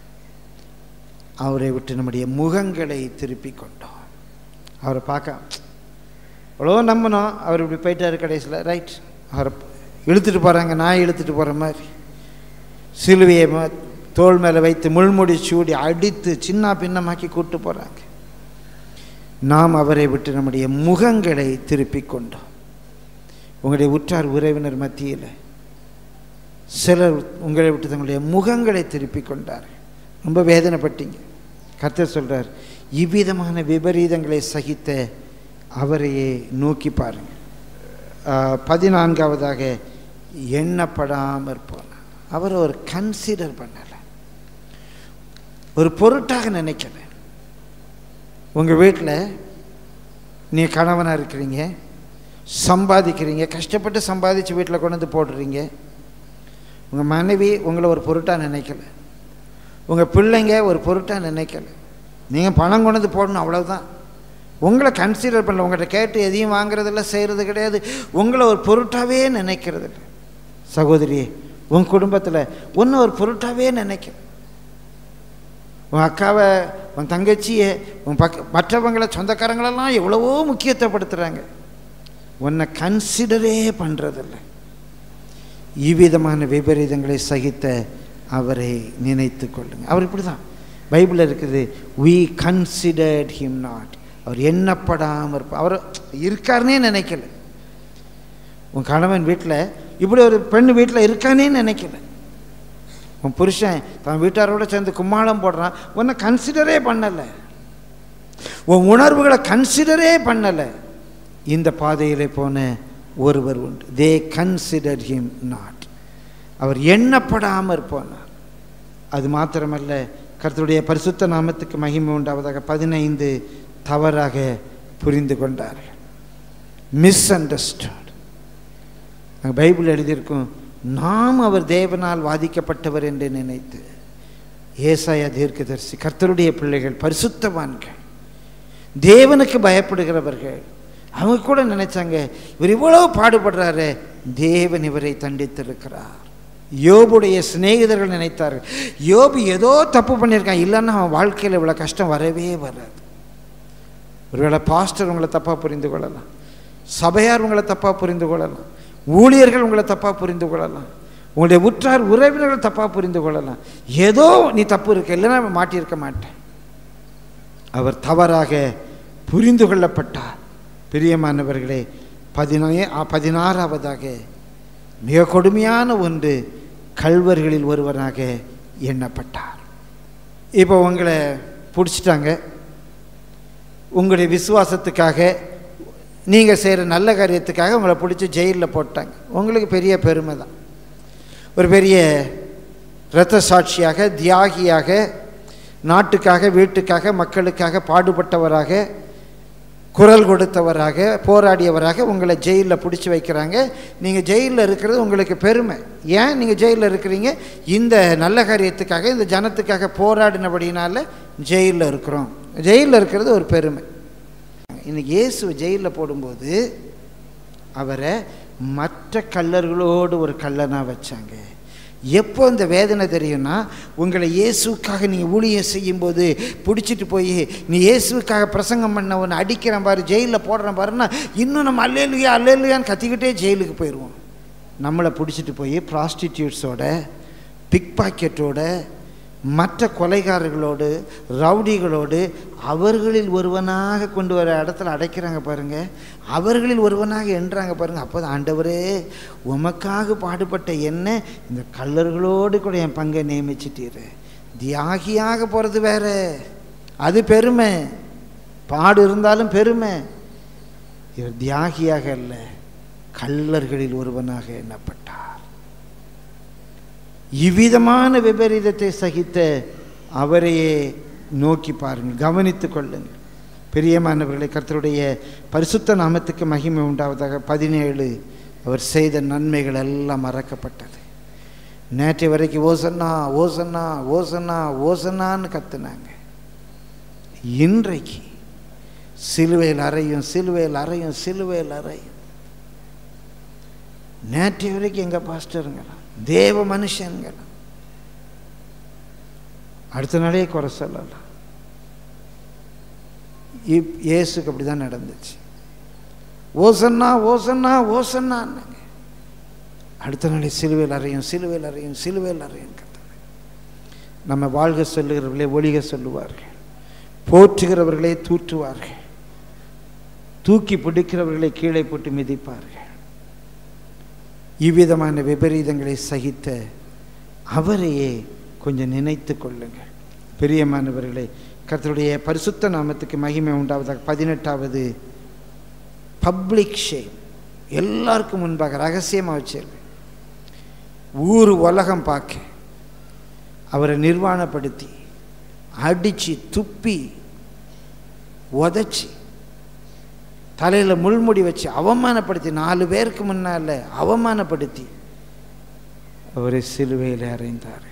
அவரை விட்டு நம்முடைய முகங்களை திருப்பிக் கொண்டோம் அவரை பார்க்க அவ்வளோ நம்பினோம் அவர் இப்படி போயிட்டாரு கடைசியில் ரைட் அவரை இழுத்துட்டு போகிறாங்க நான் இழுத்துட்டு போகிற மாதிரி சிலுவையை ம- தோள் மேலே வைத்து முள்முடி சூடி அடித்து சின்ன பின்னமாக்கி கூட்டு போகிறாங்க நாம் அவரை விட்டு நம்முடைய முகங்களை திருப்பிக் கொண்டோம் உங்களுடைய உற்றார் உறவினர் மத்தியில் சிலர் உங்களை விட்டு தங்களுடைய முகங்களை திருப்பிக் கொண்டார்கள் ரொம்ப வேதனைப்பட்டீங்க கர்த்தர் சொல்றார் இவ்விதமான விபரீதங்களை சகித்த அவரையே நோக்கி பாருங்கள் ஆஹ், பதினான்காவதாக எண்ணப்படாமற் போனார் அவர் ஒரு கன்சிடர் பண்ணலை ஒரு பொருட்டாக நினைக்கல உங்கள் வீட்டில் நீ கணவனாக இருக்கிறீங்க சம்பாதிக்கிறீங்க கஷ்டப்பட்டு சம்பாதிச்சு வீட்டில் கொண்டு வந்து போடுறீங்க உங்கள் மனைவி உங்களை ஒரு பொருட்டாக நினைக்கல உங்கள் பிள்ளைங்க ஒரு பொருட்டாக நினைக்கல நீங்கள் பணம் கொண்டு வந்து போடணும் அவ்வளவுதான் உங்களை கன்சிடர் பண்ணல உங்கள்கிட்ட கேட்டு எதையும் வாங்குறதில்ல செய்கிறது கிடையாது உங்களை ஒரு பொருட்டாகவே நினைக்கிறது இல்லை சகோதரியே உன் குடும்பத்தில் ஒன்று ஒரு பொருட்டாகவே நினைக்க உன் அக்காவை உன் தங்கச்சியை உன் பக்க மற்றவங்களை சொந்தக்காரங்களெல்லாம் எவ்வளவோ முக்கியத்துவப்படுத்துகிறாங்க உன்னை கன்சிடரே பண்ணுறதில்ல இவ்விதமான விபரீதங்களை சகித்த அவரை நினைத்து கொள்ளுங்க அவர் இப்படி தான் பைபிளில் இருக்குது we considered him not அவர் எண்ணப்படாமல் இருப்பார் அவர் இருக்காருன்னே நினைக்கல உன் கணவன் வீட்டில் இப்படி ஒரு பெண் வீட்டில் இருக்கானே நினைக்கல உன் புருஷன் தன் வீட்டாரோட சேர்ந்து கும்மாளம் போடுறான் உன்னை கன்சிடரே பண்ணலை உன் உணர்வுகளை கன்சிடரே பண்ணலை இந்த பாதையிலே போன ஒருவர் உண்டு தே கன்சிடர் ஹிம் நாட் அவர் எண்ணப்படாமற் போனார் அது மாத்திரமல்ல கர்த்தருடைய பரிசுத்த நாமத்துக்கு மகிமை உண்டாவதாக பதினைந்து தவறாக புரிந்து கொண்டார்கள் மிஸ் அண்டர்ஸ்டாண்ட் நாங்கள் பைபிள் எழுதியிருக்கோம் நாம் அவர் தேவனால் வாதிக்கப்பட்டவர் என்று நினைத்து ஏசாயா தீர்க்கதரிசி கர்த்தருடைய பிள்ளைகள் பரிசுத்தவான்கள் தேவனுக்கு பயப்படுகிறவர்கள் அவங்க கூட நினைச்சாங்க இவர் இவ்வளவு பாடுபடுறாரு தேவன் இவரை தண்டித்திருக்கிறார் யோபுடைய சிநேகிதர்கள் நினைத்தார்கள் யோபு ஏதோ தப்பு பண்ணியிருக்கான் இல்லைன்னா அவன் வாழ்க்கையில் இவ்வளோ கஷ்டம் வரவே வராது ஒருவேளை பாஸ்டர் உங்களை தப்பாக புரிந்து கொள்ளலாம் சபையார் உங்களை தப்பாக புரிந்து கொள்ளலாம் ஊழியர்கள் உங்களை தப்பாக புரிந்து கொள்ளலாம் உங்களுடைய உற்றார் உறவினர்கள் தப்பாக புரிந்து கொள்ளலாம் ஏதோ நீ தப்பு இருக்க இல்லைன்னா மாட்டியிருக்க மாட்டேன் அவர் தவறாக புரிந்து கொள்ளப்பட்டார் பிரியமானவர்களே பதினே பதினாறாவதாக மிக கொடுமையான ஒன்று கல்வர்களில் ஒருவராக எண்ணப்பட்டார் இப்போ உங்களை பிடிச்சிட்டாங்க உங்களுடைய விசுவாசத்துக்காக நீங்கள் செய்கிற நல்ல காரியத்துக்காக உங்களை பிடிச்சி ஜெயிலில் போட்டாங்க உங்களுக்கு பெரிய பெருமை தான் ஒரு பெரிய இரத்த சாட்சியாக தியாகியாக நாட்டுக்காக வீட்டுக்காக மக்களுக்காக பாடுபட்டவராக குரல் கொடுத்தவராக போராடியவராக உங்களை ஜெயிலில் பிடிச்சி வைக்கிறாங்க நீங்கள் ஜெயிலில் இருக்கிறது உங்களுக்கு பெருமை ஏன் நீங்கள் ஜெயிலில் இருக்கிறீங்க இந்த நல்ல காரியத்துக்காக இந்த ஜனத்துக்காக போராடினபடினால ஜெயிலில் இருக்கிறோம் ஜெயிலில் இருக்கிறது ஒரு பெருமை இன்னைக்கு இயேசு ஜெயிலில் போடும்போது அவரை மற்ற கல்லர்களோடு ஒரு கல்லனாக வச்சாங்க எப்போ இந்த வேதனை தெரியும்னா உங்களை இயேசுக்காக நீங்கள் ஊழியம் செய்யும்போது பிடிச்சிட்டு போய் நீ இயேசுக்காக பிரசங்கம் பண்ண ஒன்று அடிக்கிறேன் பாரு ஜெயிலில் போடுறேன் பாருன்னா இன்னும் நம்ம அல்லேலுயா அல்லேலுயான்னு கத்திக்கிட்டே ஜெயிலுக்கு போயிடுவோம் நம்மளை பிடிச்சிட்டு போய் ப்ராஸ்டிடியூட்ஸோட பிக் பாக்கெட்டோட மற்ற கொலைகாரர்களோடு ரவுடிகளோடு அவர்களில் ஒருவனாக கொண்டு வர இடத்துல அடைக்கிறாங்க பாருங்க அவர்களில் ஒருவனாக என்றாங்க பாருங்க அப்போ ஆண்டவரே உமக்காக பாடுபட்ட என்ன இந்த கல்லர்களோடு கூட என் பங்கை நியமிச்சிட்டீரு தியாகியாக போகிறது வேற அது பெருமை பாடு இருந்தாலும் பெருமை இவர் தியாகியாக அல்ல கள்ளர்களில் ஒருவனாக எண்ணப்பட்டார் இவ்விதமான விபரீதத்தை சகித்த அவரையே நோக்கி பாருங்கள் கவனித்துக் கொள்ளுங்கள் பிரியமானவர்களை கர்த்தருடைய பரிசுத்த நாமத்துக்கு மகிமை உண்டாவதாக பதினேழு அவர் செய்த நன்மைகள் எல்லாம் மறக்கப்பட்டது நேற்று வரைக்கும் ஓசன்னா ஓசன்னா ஓசன்னா ஓசன்னான்னு கத்துனாங்க இன்றைக்கு சிலுவையில் அறையும் சிலுவையில் அறையும் சிலுவையில் அறையும் நேற்று வரைக்கும் எங்கள் பாஸ்டருங்களாம் தேவ மனுஷன்களாம் அடுத்த நாளே குறை சொல்லலாம் இப் இயேசுக்கு அப்படி தான் நடந்துச்சு ஓசன்னா ஓசன்னா ஓசன்னான்னாங்க அடுத்த நாளே சிலுவையில் அறையும் சிலுவையில் அறையும் சிலுவையில் அறையும் கத்தாங்க நம்ம வாழ்க சொல்லுகிறவர்களே ஒளிக சொல்லுவார்கள் போற்றுகிறவர்களே தூற்றுவார்கள் தூக்கி பிடிக்கிறவர்களை கீழே போட்டு மிதிப்பார்கள் இவ்விதமான விபரீதங்களை சகித்த அவரையே கொஞ்சம் நினைத்து கொள்ளுங்கள் பிரியமானவர்களே கர்த்தருடைய பரிசுத்த நாமத்துக்கு மகிமை உண்டாவதாக பதினெட்டாவது பப்ளிக் ஷேம் எல்லாருக்கும் முன்பாக ரகசியமாக வச்சிருக்கேன் ஊர் உலகம் பார்க்க அவரை நிர்வாணப்படுத்தி அடித்து துப்பி உதச்சி தலையில் முள்முடி வச்சு அவமானப்படுத்தி நாலு பேருக்கு முன்னால் அவமானப்படுத்தி அவரை சிலுவையில் அறைந்தார்கள்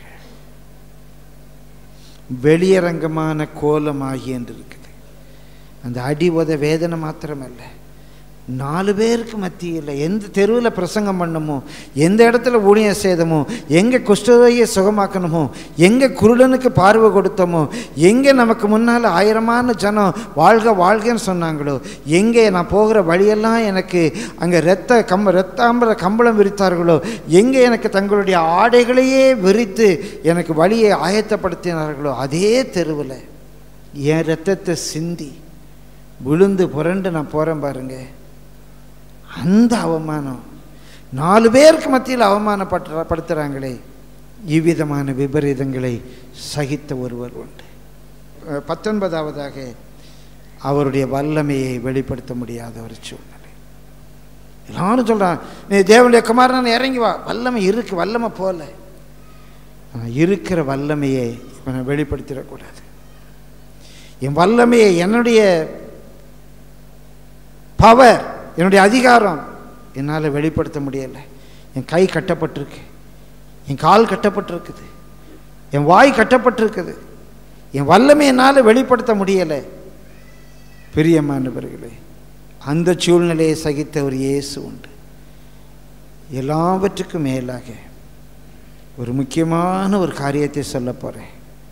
வெளியரங்கமான கோலமாகி என்று இருக்குது அந்த அடி உத வேதனை மாத்திரமல்ல நாலு பேருக்கு மத்தியில் எந்த தெருவில் பிரசங்கம் பண்ணமோ எந்த இடத்துல ஊழியம் செய்தமோ எங்கே குஷ்டரோகியை சுகமாக்கணுமோ எங்கே குருடனுக்கு பார்வை கொடுத்தோமோ எங்கே நமக்கு முன்னால் ஆயிரமான ஜனம் வாழ்க வாழ்கன்னு சொன்னாங்களோ எங்கே நான் போகிற வழியெல்லாம் எனக்கு அங்கே ரத்த கம்ப ரத்தாம்பர கம்பளம் விரித்தார்களோ எங்கே எனக்கு தங்களுடைய ஆடைகளையே விரித்து எனக்கு வழியை ஆயத்தப்படுத்தினார்களோ அதே தெருவில் என் ரத்தத்தை சிந்தி விழுந்து புரண்டு நான் போகிறேன் பாருங்க அந்த அவமானம் நாலு பேருக்கு மத்தியில் அவமானப்பட்டு படுத்துகிறாங்களே இவ்விதமான விபரீதங்களை சகித்த ஒருவர் உண்டு அஹ் பத்தொன்பதாவதாக அவருடைய வல்லமையை வெளிப்படுத்த முடியாத ஒரு சூழ்நிலை எல்லாரும் சொல்கிறான் நீ தேவனுடைய குமாரன் இறங்கி வா வல்லமை இருக்கு வல்லமை போல ஆனா இருக்கிற வல்லமையை இப்போ நான் வெளிப்படுத்திடக்கூடாது என் வல்லமையை என்னுடைய பவர் என்னுடைய அதிகாரம் என்னால் வெளிப்படுத்த முடியலை என் கை கட்டப்பட்டிருக்கு என் கால் கட்டப்பட்டிருக்குது என் வாய் கட்டப்பட்டிருக்குது என் வல்லமை என்னால் வெளிப்படுத்த முடியலை பிரியமானவர்களே அந்த சூழ்நிலையை சகித்த ஒரு இயேசு உண்டு எல்லாவற்றுக்கும் மேலாக ஒரு முக்கியமான ஒரு காரியத்தை சொல்ல போகிறேன்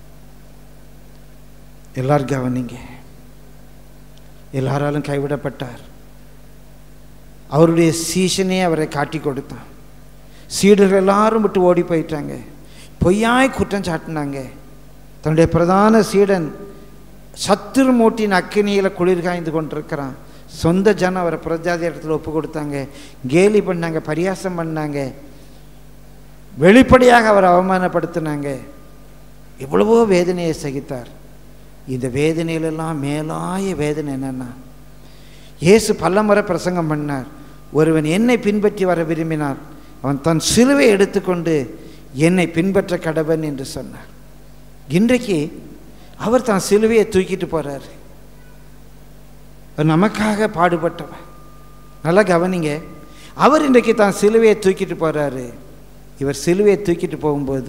எல்லாரும் கவனிங்க எல்லாராலும் கைவிடப்பட்டார் அவருடைய சீசனே அவரை காட்டி கொடுத்தான் சீடர்கள் எல்லாரும் விட்டு ஓடி போயிட்டாங்க பொய்யாய் குற்றம் சாட்டினாங்க தன்னுடைய பிரதான சீடன் சத்துரு மூட்டின் அக்கினியில் குளிர் காய்ந்து கொண்டிருக்கிறான் சொந்த ஜனம் அவரை பிரஜாதி இடத்துல ஒப்பு கொடுத்தாங்க கேலி பண்ணாங்க பரியாசம் பண்ணாங்க வெளிப்படையாக அவரை அவமானப்படுத்தினாங்க எவ்வளவோ வேதனையை சகித்தார் இந்த வேதனையிலெல்லாம் மேலாய வேதனை என்னன்னா இயேசு பல்லமுறை பிரசங்கம் பண்ணார் ஒருவன் என்னை பின்பற்றி வர விரும்பினார் அவன் தன் சிலுவை எடுத்துக்கொண்டு என்னை பின்பற்ற கடவன் என்று சொன்னார் இன்றைக்கு அவர் தான் சிலுவையை தூக்கிட்டு போறார் அவர் நமக்காக பாடுபட்டவர் நல்லா கவனிங்க அவர் இன்றைக்கு தான் சிலுவையை தூக்கிட்டு போறாரு இவர் சிலுவையை தூக்கிட்டு போகும்போது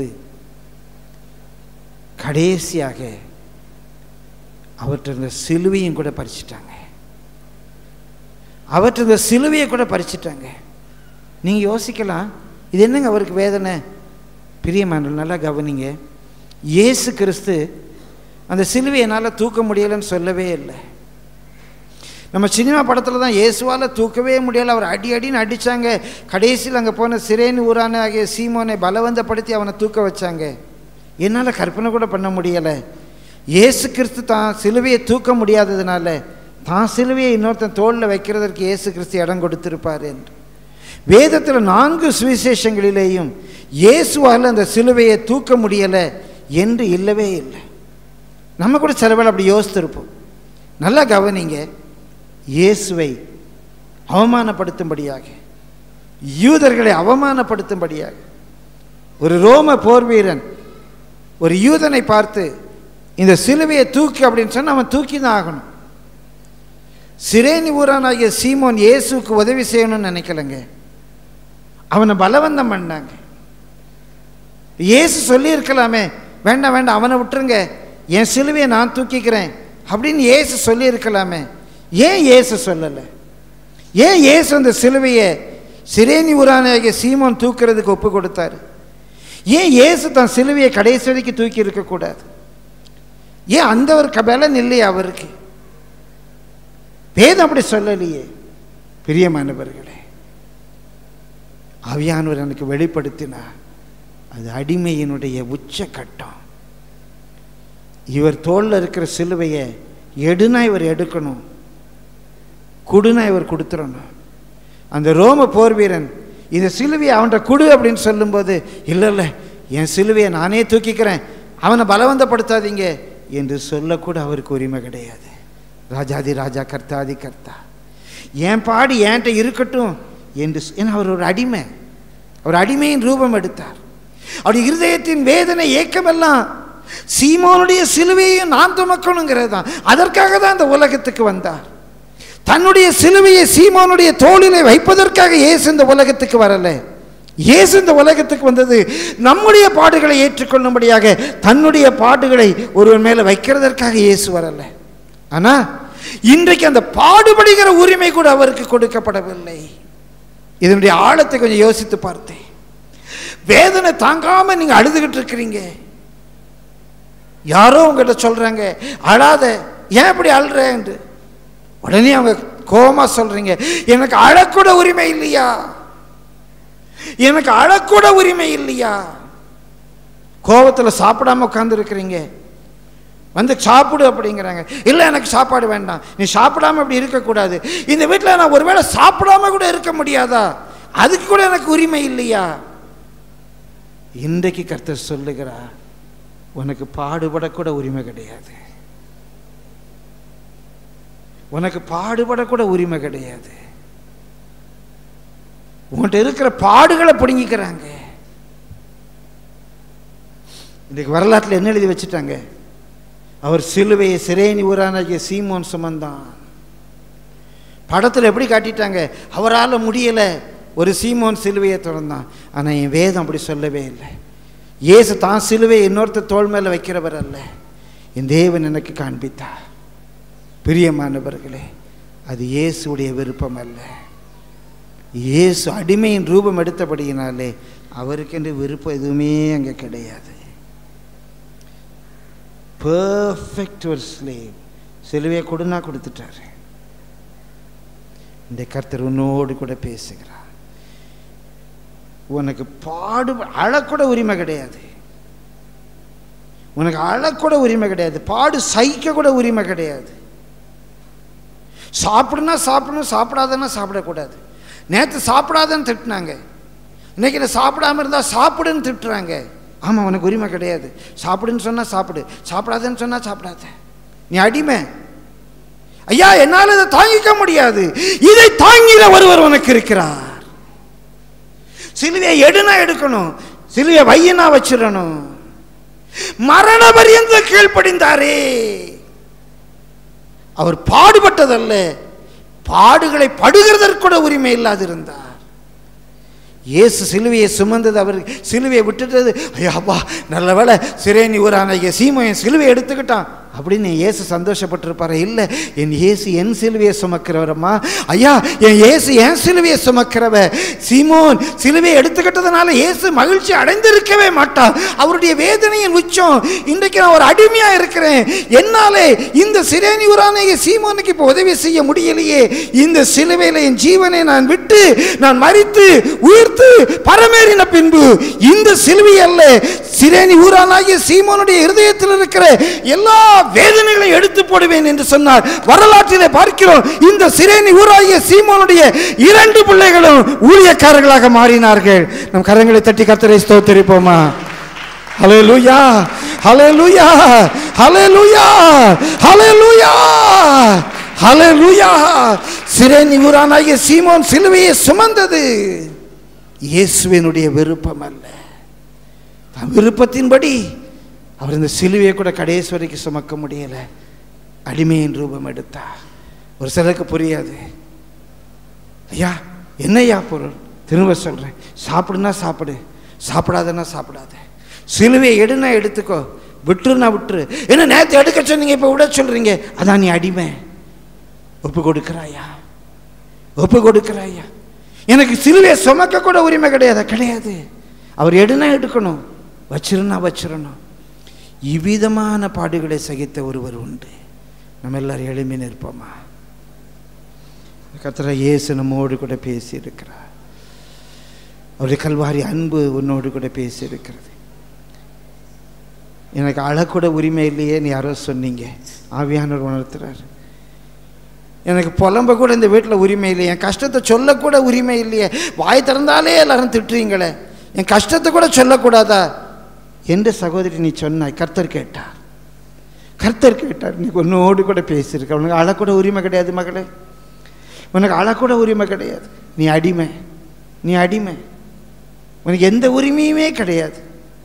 கடைசியாக அவர்கிட்ட இருந்த சிலுவையும் கூட பறிச்சிட்டாங்க அவர்கிட்ட இருந்த சிலுவையை கூட பறிச்சிட்டாங்க நீங்கள் யோசிக்கலாம் இது என்னங்க அவருக்கு வேதனை பிரியமான நல்லா கவனிங்க இயேசு கிறிஸ்து அந்த சிலுவை என்னால் தூக்க முடியலைன்னு சொல்லவே இல்லை நம்ம சினிமா படத்தில் தான் இயேசுவால் தூக்கவே முடியலை அவர் அடி அடின்னு அடித்தாங்க கடைசியில் அங்கே போன சிரேன் ஊரான ஆகிய சீமோனை பலவந்தப்படுத்தி அவனை தூக்க வச்சாங்க என்னால் கற்பனை கூட பண்ண முடியலை இயேசு கிறிஸ்து தான் சிலுவையை தூக்க முடியாததுனால தான் சிலுவையை இன்னொருத்தன் தோளில் வைக்கிறதற்கு இயேசு கிறிஸ்து இடம் கொடுத்திருப்பார் என்று வேதத்தில் நான்கு சுவிசேஷங்களிலேயும் இயேசுவால் அந்த சிலுவையை தூக்க முடியலை என்று இல்லவே இல்லை நம்ம கூட சில வேளை அப்படி யோசித்திருப்போம் நல்லா கவனிங்க இயேசுவை அவமானப்படுத்தும்படியாக யூதர்களை அவமானப்படுத்தும்படியாக ஒரு ரோம போர் வீரன் ஒரு யூதனை பார்த்து இந்த சிலுவையை தூக்கு அப்படின்னு சொன்னா அவன் தூக்கி தான் ஆகணும் சிரேனி ஊரானாகிய சீமோன் இயேசுக்கு உதவி செய்யணும்னு நினைக்கலங்க அவனை பலவந்தம் பண்ணாங்க இயேசு சொல்லியிருக்கலாமே வேண்டாம் வேண்டாம் அவனை விட்டுருங்க என் சிலுவையை நான் தூக்கிக்கிறேன் அப்படின்னு இயேசு சொல்லியிருக்கலாமே ஏன் இயேசு சொல்லலை ஏன் இயேசு அந்த சிலுவையை சிரேனி ஊரானாகிய சீமோன் தூக்குறதுக்கு ஒப்பு கொடுத்தாரு ஏன் இயேசு தன் சிலுவையை கடைசி வரைக்கும் தூக்கி இருக்கக்கூடாது ஏன் அந்த ஒரு க- பலன் இல்லையே அவருக்கு வேதம் அப்படி சொல்லலையே பிரியமானவர்களே ஆவியானவர் எனக்கு வெளிப்படுத்தினார் அது அடிமையினுடைய உச்சக்கட்டம் இவர் தோளில் இருக்கிற சிலுவையை எடுனா இவர் எடுக்கணும் குடுனா இவர் கொடுத்துடணும் அந்த ரோம போர் வீரன் இந்த சிலுவையை அவன்கிட்ட குடு அப்படின்னு சொல்லும்போது இல்லை இல்லை என் சிலுவையை நானே தூக்கிக்கிறேன் அவனை பலவந்தப்படுத்தாதீங்க என்று சொல்லக்கூட அவருக்கு உரிமை கிடையாது ராஜாதி ராஜா கர்த்தாதி கர்த்தா என் பாடு என்கிட்ட இருக்கட்டும் என்று சொ- ஏன்னா அவர் ஒரு அடிமை அவர் அடிமையின் ரூபம் எடுத்தார் அவருடைய இருதயத்தின் வேதனை ஏக்கமெல்லாம் சீமோனுடைய சிலுவையையும் நான் துமக்கணுங்கிறது தான் அதற்காக தான் இந்த உலகத்துக்கு வந்தார் தன்னுடைய சிலுவையை சீமோனுடைய தோளிலே வைப்பதற்காக இயேசு இந்த உலகத்துக்கு வரல இயேசு இந்த உலகத்துக்கு வந்தது நம்முடைய பாடுகளை ஏற்றுக்கொள்ளும்படியாக தன்னுடைய பாடுகளை ஒருவன் மேலே வைக்கிறதற்காக இயேசு வரல ஆனா இன்றைக்கு அந்த பாடுபடுகிற உரிமை கூட அவருக்கு கொடுக்கப்படவில்லை இதனுடைய ஆழத்தை கொஞ்சம் யோசித்து பார்த்தேன் வேதனை தாங்காம நீங்க அழுதுகிட்டு இருக்கிறீங்க யாரோ உங்ககிட்ட சொல்றாங்க அழாத ஏன் இப்படி அழுற என்று உடனே அவங்க கோமா சொல்றீங்க எனக்கு அழக்கூட உரிமை இல்லையா எனக்கு அழக்கூட உரிமை இல்லையா கோபத்தில் சாப்பிடாம உட்கார்ந்து இருக்கிறீங்க வந்து சாப்பிடு அப்படிங்கிறாங்க இல்லை எனக்கு சாப்பாடு வேண்டாம் நீ சாப்பிடாம இப்படி இருக்கக்கூடாது இந்த வீட்டில் நான் ஒருவேளை சாப்பிடாம கூட இருக்க முடியாதா அதுக்கு கூட எனக்கு உரிமை இல்லையா இன்றைக்கு கர்த்தர் சொல்லுகிறார் உனக்கு பாடுபடக்கூட உரிமை கிடையாது உனக்கு பாடுபடக்கூட உரிமை கிடையாது உன்கிட்ட இருக்கிற பாடுகளை பிடுங்கிக்கிறாங்க இன்றைக்கு வரலாற்றில் என்ன எழுதி வச்சுட்டாங்க அவர் சிலுவையை சிரேனி ஊரானாகிய சீமோன் சுமந்தான் படத்தில் எப்படி காட்டிட்டாங்க அவரால் முடியலை ஒரு சீமோன் சிலுவையை திறந்தான் ஆனால் என் வேதம் அப்படி சொல்லவே இல்லை இயேசு தான் சிலுவையை இன்னொருத்தர் தோள் மேலே வைக்கிறவர் அல்ல என் தேவன் எனக்கு காண்பித்தார் பிரியமானவர்களே அது இயேசுடைய விருப்பம் அல்ல இயேசு அடிமையின் ரூபம் எடுத்தபடியினாலே அவருக்கென்று விருப்பம் எதுவுமே அங்கே கிடையாது பர்ஃபெக்ட் ஒரு ஸ்லேவ் சிலுவையை கொடுனா கொடுத்துட்டாரு இந்த கர்த்தர் உன்னோடு கூட பேசுகிறார் உனக்கு பாடு அழக்கூட உரிமை கிடையாது உனக்கு அழக்கூட உரிமை கிடையாது பாடு சகிக்க கூட உரிமை கிடையாது சாப்பிடுனா சாப்பிடணும் சாப்பிடாதன்னா சாப்பிடக்கூடாது நேற்று சாப்பிடாதன்னு திட்டினாங்க இன்னைக்கு நான் சாப்பிடாம இருந்தால் சாப்பிடுன்னு திட்டுறாங்க ஆமாம் உனக்கு உரிமை கிடையாது சாப்பிடுன்னு சொன்னால் சாப்பிடு சாப்பிடாதன்னு சொன்னால் சாப்பிடாத நீ அடிமை ஐயா என்னால் இதை தாங்கிக்க முடியாது இதை தாங்கிற ஒருவர் உனக்கு இருக்கிறார் சிலுவையை எடுனா எடுக்கணும் சிலுவையை வையனா வச்சிடணும் மரண பரியந்த கீழ்ப்படிந்தாரே அவர் பாடுபட்டதல்ல பாடுகளை படுகிறதற்கு கூட உரிமை இல்லாதிருந்தார் இயேசு சிலுவையை சுமந்தது அவர் சிலுவையை விட்டுட்டது ஐயாப்பா நல்ல வேளை சிரேனி ஊரான சீமையன் சிலுவையை எடுத்துக்கிட்டான் அப்படின்னு இயேசு சந்தோஷப்பட்டிருப்பாரு இல்லை என் இயேசு என் சிலுவையை சுமக்கிறவரம்மா ஐயா என் இயேசு என் சிலுவையை சுமக்கிறவ சீமோன் சிலுவையை எடுத்துக்கிட்டதுனால இயேசு மகிழ்ச்சி அடைந்திருக்கவே மாட்டார் அவருடைய வேதனையின் உச்சம் இன்றைக்கு நான் ஒரு அடிமையா இருக்கிறேன் என்னாலே இந்த சிறேனி உரானைய சீமோனுக்கு இப்போ உதவி செய்ய முடியலையே இந்த சிலுவையில் என் ஜீவனை நான் விட்டு நான் மறித்து உயிர்த்து பரமேறின பின்பு இந்த சிலுவை அல்ல சிறேனி ஊரானாகிய சீமோனுடைய இருதயத்தில் இருக்கிற எல்லா வேதனைகளையும் எடுத்து போடுவேன் என்று சொன்னார் வரலாற்றிலே பார்க்கிறோம் இந்த சிறேனி ஊராகிய சீமோனுடைய இரண்டு பிள்ளைகளும் ஊழியக்காரர்களாக மாறினார்கள் நம் கரங்களை தட்டி கர்த்தரை ஸ்தோத்தரிப்போமா ஹalleluya ஹalleluya ஹalleluya ஹalleluya ஹalleluya சிறேனி ஊரானாகிய சீமோன் சிலுவையை சுமந்தது இயேசுவினுடைய விருப்பம் அல்ல தன் விருப்பத்தின்படி அவர் இந்த சிலுவையை கூட கடைசி வரைக்கும் சுமக்க முடியல அடிமையின் ரூபம் எடுத்தார் ஒரு சிலருக்கு புரியாது ஐயா என்னய்யா பொருள் திரும்ப சொல்கிறேன் சாப்பிடுனா சாப்பிடு சாப்பிடாதன்னா சாப்பிடாத சிலுவையை எடுனா எடுத்துக்கோ விட்டுருனா விட்டுரு என்ன நேற்று எடுக்க சொன்னீங்க இப்போ விட சொல்கிறீங்க அதான் நீ அடிமை ஒப்பு கொடுக்குறாயா ஒப்பு கொடுக்குறாயா எனக்கு சிலுவையை சுமக்க கூட உரிமை கிடையாது கிடையாது அவர் எடுனா எடுக்கணும் வச்சிருந்தா வச்சிடணும் இவ்விதமான பாடுகளை சகித்த ஒருவர் உண்டு நம்ம எல்லாரும் எளிமை நிற்போமா கத்திர இயேசு நம்மோடு கூட பேசி இருக்கிறார் அவருடைய கல்வாரி அன்பு உன்னோடு கூட பேசி இருக்கிறது எனக்கு அழக்கூட உரிமை இல்லையேன்னு யாரோ சொன்னீங்க ஆவியானவர் உணர்த்துறாரு எனக்கு புலம்ப கூட இந்த வீட்டில் உரிமை இல்லையே என் கஷ்டத்தை சொல்லக்கூட உரிமை இல்லையே வாய் திறந்தாலே எல்லாரும் திட்டுறீங்களே என் கஷ்டத்தை கூட சொல்லக்கூடாதா என்று சகோதரி நீ சொன்னாய் கர்த்தர் கேட்டார் கர்த்தர் கேட்டார் நீ உன்னோடு கூட பேசியிருக்க உனக்கு அழக்கூட உரிமை கிடையாது மகளே உனக்கு அழக்கூட உரிமை கிடையாது நீ அடிமை நீ அடிமை உனக்கு எந்த உரிமையுமே கிடையாது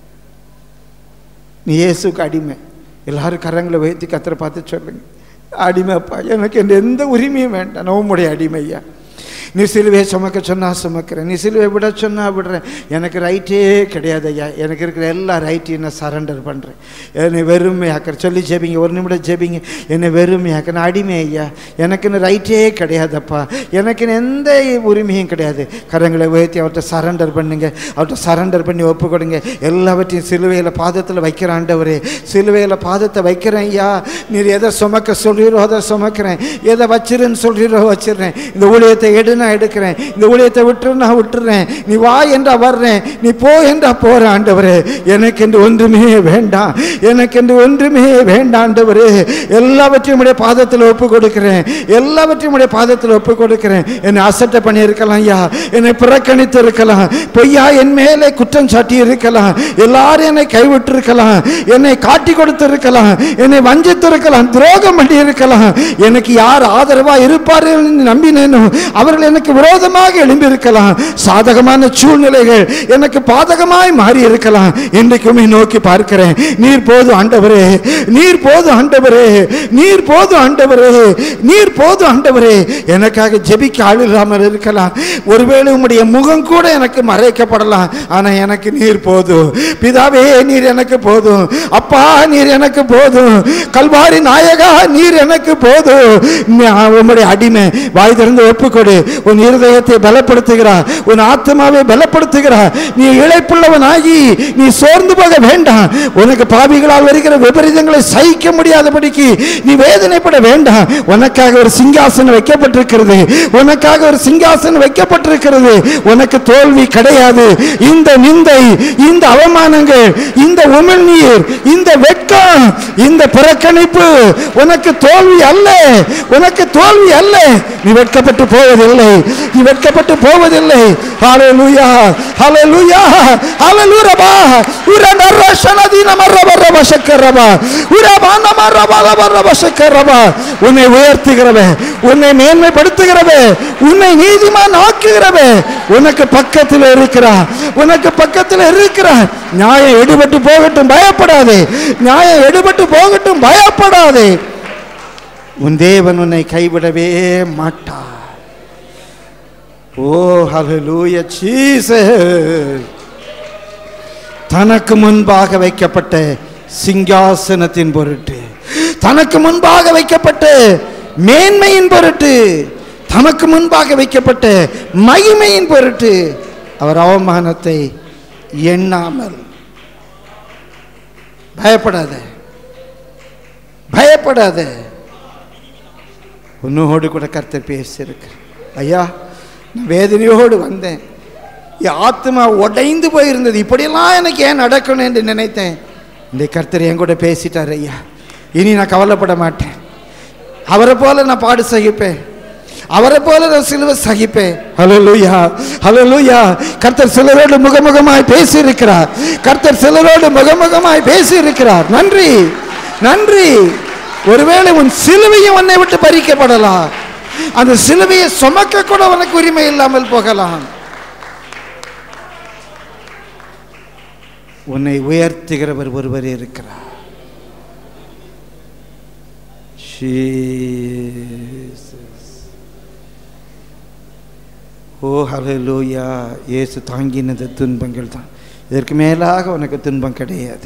நீ இயேசுக்கு அடிமை எல்லாரும் கரங்களை வைத்து கத்தரை பார்த்து சொல்லுங்க அடிமைப்பா எனக்கு எந்த எந்த உரிமையும் வேண்டாம் நான் உம்முடைய அடிமையா நீ சிலுவையை சுமக்க சொன்னா சுமக்கிறேன் நீ சிலுவை விட சொன்னா விடுறேன் எனக்கு ரைட்டே கிடையாது ஐயா எனக்கு இருக்கிற எல்லா ரைட்டையும் நான் சரண்டர் பண்ணுறேன் என்னை வெறுமையாக்கிற சொல்லி ஜெபிங்க ஒரு நிமிடம் ஜெபிங்க என்னை வெறுமையாக்க நான் அடிமை ஐயா எனக்குன்னு ரைட்டே கிடையாதப்பா எனக்குன்னு எந்த உரிமையும் கிடையாது கரங்களை உயர்த்தி அவர்கிட்ட சரண்டர் பண்ணுங்க அவர்கிட்ட சரண்டர் பண்ணி ஒப்பு கொடுங்க எல்லாவற்றையும் சிலுவையில் பாதத்தில் வைக்கிற ஆண்டவரே சிலுவையில் பாதத்தை வைக்கிறேன் ஐயா நீர் எதை சுமக்க சொல்கிறீரோ அதை சுமக்கிறேன் எதை வச்சிருன்னு சொல்கிறீரோ வச்சிடுறேன் இந்த ஊழியத்தை எடு நான் எடுக்கிறேன் இந்த ஊழியத்தை விட்டுரு நான் விட்டுறேன் நீ வா என்றா வர்றேன் நீ போ என்றா போற ஆண்டவரே எனக்கென்று ஒன்றுமே வேண்டாம் எனக்கென்று ஒன்றுமே வேண்டாம் ஆண்டவரே எல்லாவற்றையும் உடைய பாதத்தில் ஒப்பு கொடுக்கிறேன் எல்லாவற்றையும் உடைய பாதத்தில் ஒப்பு கொடுக்கிறேன் என்னை அசட்டை பண்ணியிருக்கலாம் ஐயா என்னை புறக்கணித்து இருக்கலாம் பொய்யா என் மேலே குற்றம் சாட்டி இருக்கலாம் எல்லாரும் என்னை கைவிட்டு இருக்கலாம் என்னை காட்டி கொடுத்து இருக்கலாம் என்னை வஞ்சித்து இருக்கலாம் துரோகம் பண்ணி இருக்கலாம் எனக்கு யார் ஆதரவா இருப்பார்கள் என்று நம்பினேனோ அவர்கள் எனக்கு விரோதமாக எழும்பி இருக்கலாம் சாதகமான சூழ்நிலைகள் எனக்கு பாதகமாய் மாறி இருக்கலாம் இன்றைக்குமே நோக்கி பார்க்கிறேன் நீர் போது ஆண்டவரே நீர் போது ஆண்டவரே நீர் போது ஆண்டவரே நீர் போது ஆண்டவரே எனக்காக ஜெபிக்க ஆள் இல்லாமல் இருக்கலாம் ஒருவேளை உம்முடைய முகம் கூட எனக்கு மறைக்கப்படலாம் ஆனா எனக்கு நீர் போதும் பிதாவே நீர் எனக்கு போதும் அப்பா நீர் எனக்கு போதும் கல்வாரி நாயகா நீர் எனக்கு போதும் நான் உம்முடைய அடிமை வாய் திறந்து ஒப்புக்கொடு உன் இருதயத்தை பலப்படுத்துகிறார் உன் ஆத்மாவை பலப்படுத்துகிறார் நீ இழைப்புள்ளவனாகி நீ சோர்ந்து போக வேண்டாம் உனக்கு பாவிகளால் வருகிற விபரீதங்களை சகிக்க முடியாதபடிக்கு நீ வேதனைப்பட வேண்டாம் உனக்காக ஒரு சிங்காசனம் வைக்கப்பட்டிருக்கிறது உனக்காக ஒரு சிங்காசனம் வைக்கப்பட்டிருக்கிறது உனக்கு தோல்வி கிடையாது இந்த நிந்தை இந்த அவமானங்கள் இந்த உமிழ்நீர் இந்த வெட்கம் இந்த புறக்கணிப்பு உனக்கு தோல்வி அல்ல உனக்கு தோல்வி அல்ல நீ வெட்கப்பட்டு போவதில்லை நீ வெட்கப்பட்டு போவதில்லை ஹalleluya ஹalleluya ஹalleluya பா உர நரஷனதீன மரபரப சக்கரபா உர பானம ரபரப சக்கரபா உன்னை உயர்த்துகிறவன் உன்னை மேன்மைப்படுத்துகிறவன் உன்னை நீதிமான் ஆக்குகிறவன் உனக்கு பக்கத்தில் இருக்கிறான் உனக்கு பக்கத்தில் இருக்கிறான் நியாயம் எடுபட்டு போகட்டும் பயப்படாதே நியாயம் எடுபட்டு போகட்டும் பயப்படாதே உன் தேவன் உன்னை கைவிடவே மாட்டார் ஓ ஹalleluya ஜீசஸ் தனக்கு முன்பாக வைக்கப்பட்ட சிங்காசனத்தின் பொருட்டு தனக்கு முன்பாக வைக்கப்பட்ட மேன்மையின் பொருட்டு தமக்கு முன்பாக வைக்கப்பட்ட மகிமையின் பொருட்டு அவர் அவமானத்தை எண்ணாமல் பயப்படாத பயப்படாத உன்னோடு கூட கர்த்தர் பேசியிருக்க ஐயா நான் வேதனையோடு வந்தேன் என் ஆத்மா உடைந்து போயிருந்தது இப்படியெல்லாம் எனக்கு ஏன் நடக்கணும் என்று நினைத்தேன் இந்த கர்த்தர் என் கூட பேசிட்டார் ஐயா இனி நான் கவலைப்பட மாட்டேன் அவரை போல நான் பாடு சகிப்பேன் அவரை போல நான் சிலுவை சகிப்பேன் ஹalleluya ஹalleluya கர்த்தர் சிலரோடு முகமுகமாய் பேசி இருக்கிறார் கர்த்தர் சிலரோடு முகமுகமாய் பேசி இருக்கிறார் நன்றி நன்றி ஒருவேளை உன் சிலுவையும் உன்னை விட்டு பறிக்கப்படலாம் அந்த சிலுவையை சுமக்க கூட உனக்கு உரிமை இல்லாமல் போகலாம் உன்னை உயர்த்துகிறவர் ஒருவர் இருக்கிறார் Jesus. ஓ ஹalleluya இயேசு தாங்கினது துன்பங்கள் தான் இதற்கு மேலாக உனக்கு துன்பம் கிடையாது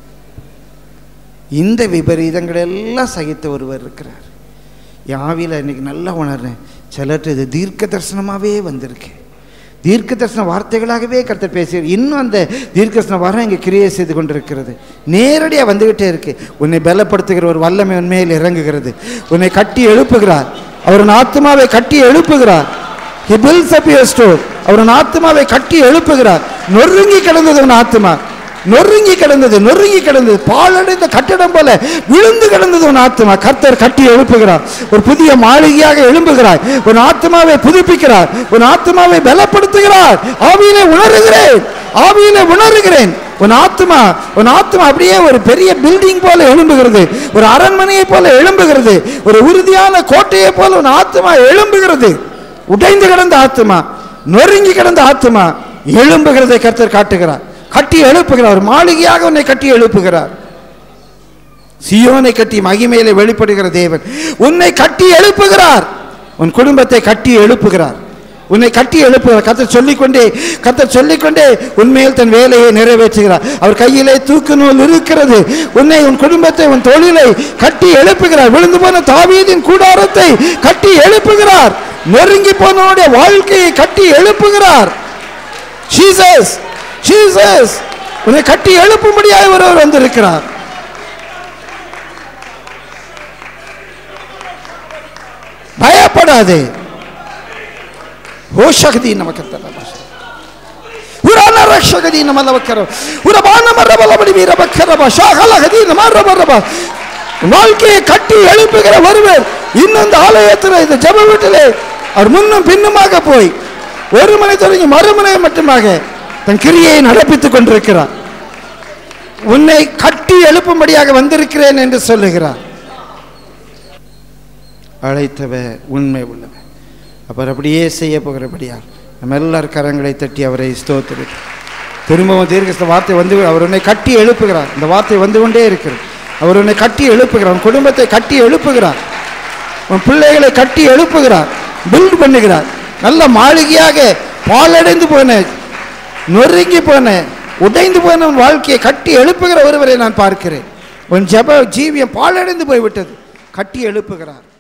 இந்த விபரீதங்கள் எல்லாம் சகித்த ஒருவர் இருக்கிறார் யாவில இன்னைக்கு நல்லா உணர்றேன் சிலர்ட்டு இது தீர்க்க தரிசனமாகவே வந்திருக்கு தீர்க்க தரிசன வார்த்தைகளாகவே கர்த்தர் பேசி இன்னும் அந்த தீர்க்க தரிசன வரம் இங்கே கிரியை செய்து கொண்டிருக்கிறது நேரடியாக வந்துக்கிட்டே இருக்கு உன்னை பலப்படுத்துகிற ஒரு வல்லமை உண்மையில் இறங்குகிறது உன்னை கட்டி எழுப்புகிறார் அவர் உன் ஆத்மாவை கட்டி எழுப்புகிறார் He builds up your store. அவர் உன் ஆத்மாவை கட்டி எழுப்புகிறார் நொறுங்கி கிடந்தது உன் ஆத்மா நொறுங்கி கிடந்தது நொறுங்கி கிடந்தது பாழடைந்த கட்டிடம் போல விழுந்து கிடந்தது உன் ஆத்மா கர்த்தர் கட்டி எழுப்புகிறார் ஒரு புதிய மாளிகையாக எழும்புகிறார் உன் ஆத்மாவை புதுப்பிக்கிறார் உன் ஆத்மாவை பலப்படுத்துகிறார் ஆவியிலே உணர்கிறேன் ஆவியிலே உணர்கிறேன் உன் ஆத்மா உன் ஆத்மா அப்படியே ஒரு பெரிய பில்டிங் போல எழும்புகிறது ஒரு அரண்மனையை போல எழும்புகிறது ஒரு உறுதியான கோட்டையை போல உன் ஆத்மா எழும்புகிறது உடைந்து கிடந்த ஆத்மா நொறுங்கி கிடந்த ஆத்மா எழும்புகிறதை கர்த்தர் காட்டுகிறார் கட்டி எழுப்புகிறார் ஒரு மாளிகையாக உன்னை கட்டி எழுப்புகிறார் சியோனை கட்டி மகிமையிலே வெளிப்படுகிற தேவன் உன்னை கட்டி எழுப்புகிறார் உன் குடும்பத்தை கட்டி எழுப்புகிறார் உன்னை கட்டி எழுப்புகிறார் கத்தர் சொல்லிக்கொண்டே கத்தர் சொல்லிக்கொண்டே உண்மையில் தன் வேலையை நிறைவேற்றுகிறார் அவர் கையிலே தூக்கு நூல் இருக்கிறது உன்னை உன் குடும்பத்தை உன் தொழிலை கட்டி எழுப்புகிறார் விழுந்து போன தாவீதின் கூடாரத்தை கட்டி எழுப்புகிறார் நொறுங்கி போனவனுடைய வாழ்க்கையை கட்டி எழுப்புகிறார் ஜீசஸ் ஜீசஸ் உன்னை கட்டி எழுப்பும்படியாக ஒருவர் வந்திருக்கிறார் பயப்படாதே ஓ சக்தி நமக்கு தரலாம் உரான ரக்ஷகதி நமலவக்கர உரபான மரபலபடி வீரபக்கரப ஷாகலகதி நமரபரப வாழ்க்கையை கட்டி எழுப்புகிற ஒருவர் இன்னும் இந்த ஆலயத்தில் இந்த ஜெப வீட்டிலே அவர் முன்னும் பின்னுமாக போய் ஒரு மணி தொடங்கி மறுமனை மட்டுமாக தன் கிரியை நடப்பித்துக் கொண்டிருக்கிறார் உன்னை கட்டி எழுப்பும்படியாக வந்திருக்கிறேன் என்று சொல்லுகிறார் அழைத்தவ உண்மை உள்ளவ அவர் அப்படியே செய்ய போகிறபடியால் நம்ம எல்லார் கரங்களை தட்டி அவரை ஸ்தோத்திரு திரும்பவும் தீர்க்க வார்த்தை வந்து அவர் உன்னை கட்டி எழுப்புகிறார் இந்த வார்த்தை வந்து கொண்டே இருக்கிறது அவர் உன்னை கட்டி எழுப்புகிறார் உன் குடும்பத்தை கட்டி எழுப்புகிறார் உன் பிள்ளைகளை கட்டி எழுப்புகிறார் பில்ட் பண்ணுகிறார் நல்ல மாளிகையாக பாலடைந்து போன நொறுங்கி போன உடைந்து போன உன் வாழ்க்கையை கட்டி எழுப்புகிற ஒருவரை நான் பார்க்கிறேன் உன் ஜெப ஜீவியம் பாலடைந்து போய்விட்டது கட்டி எழுப்புகிறார்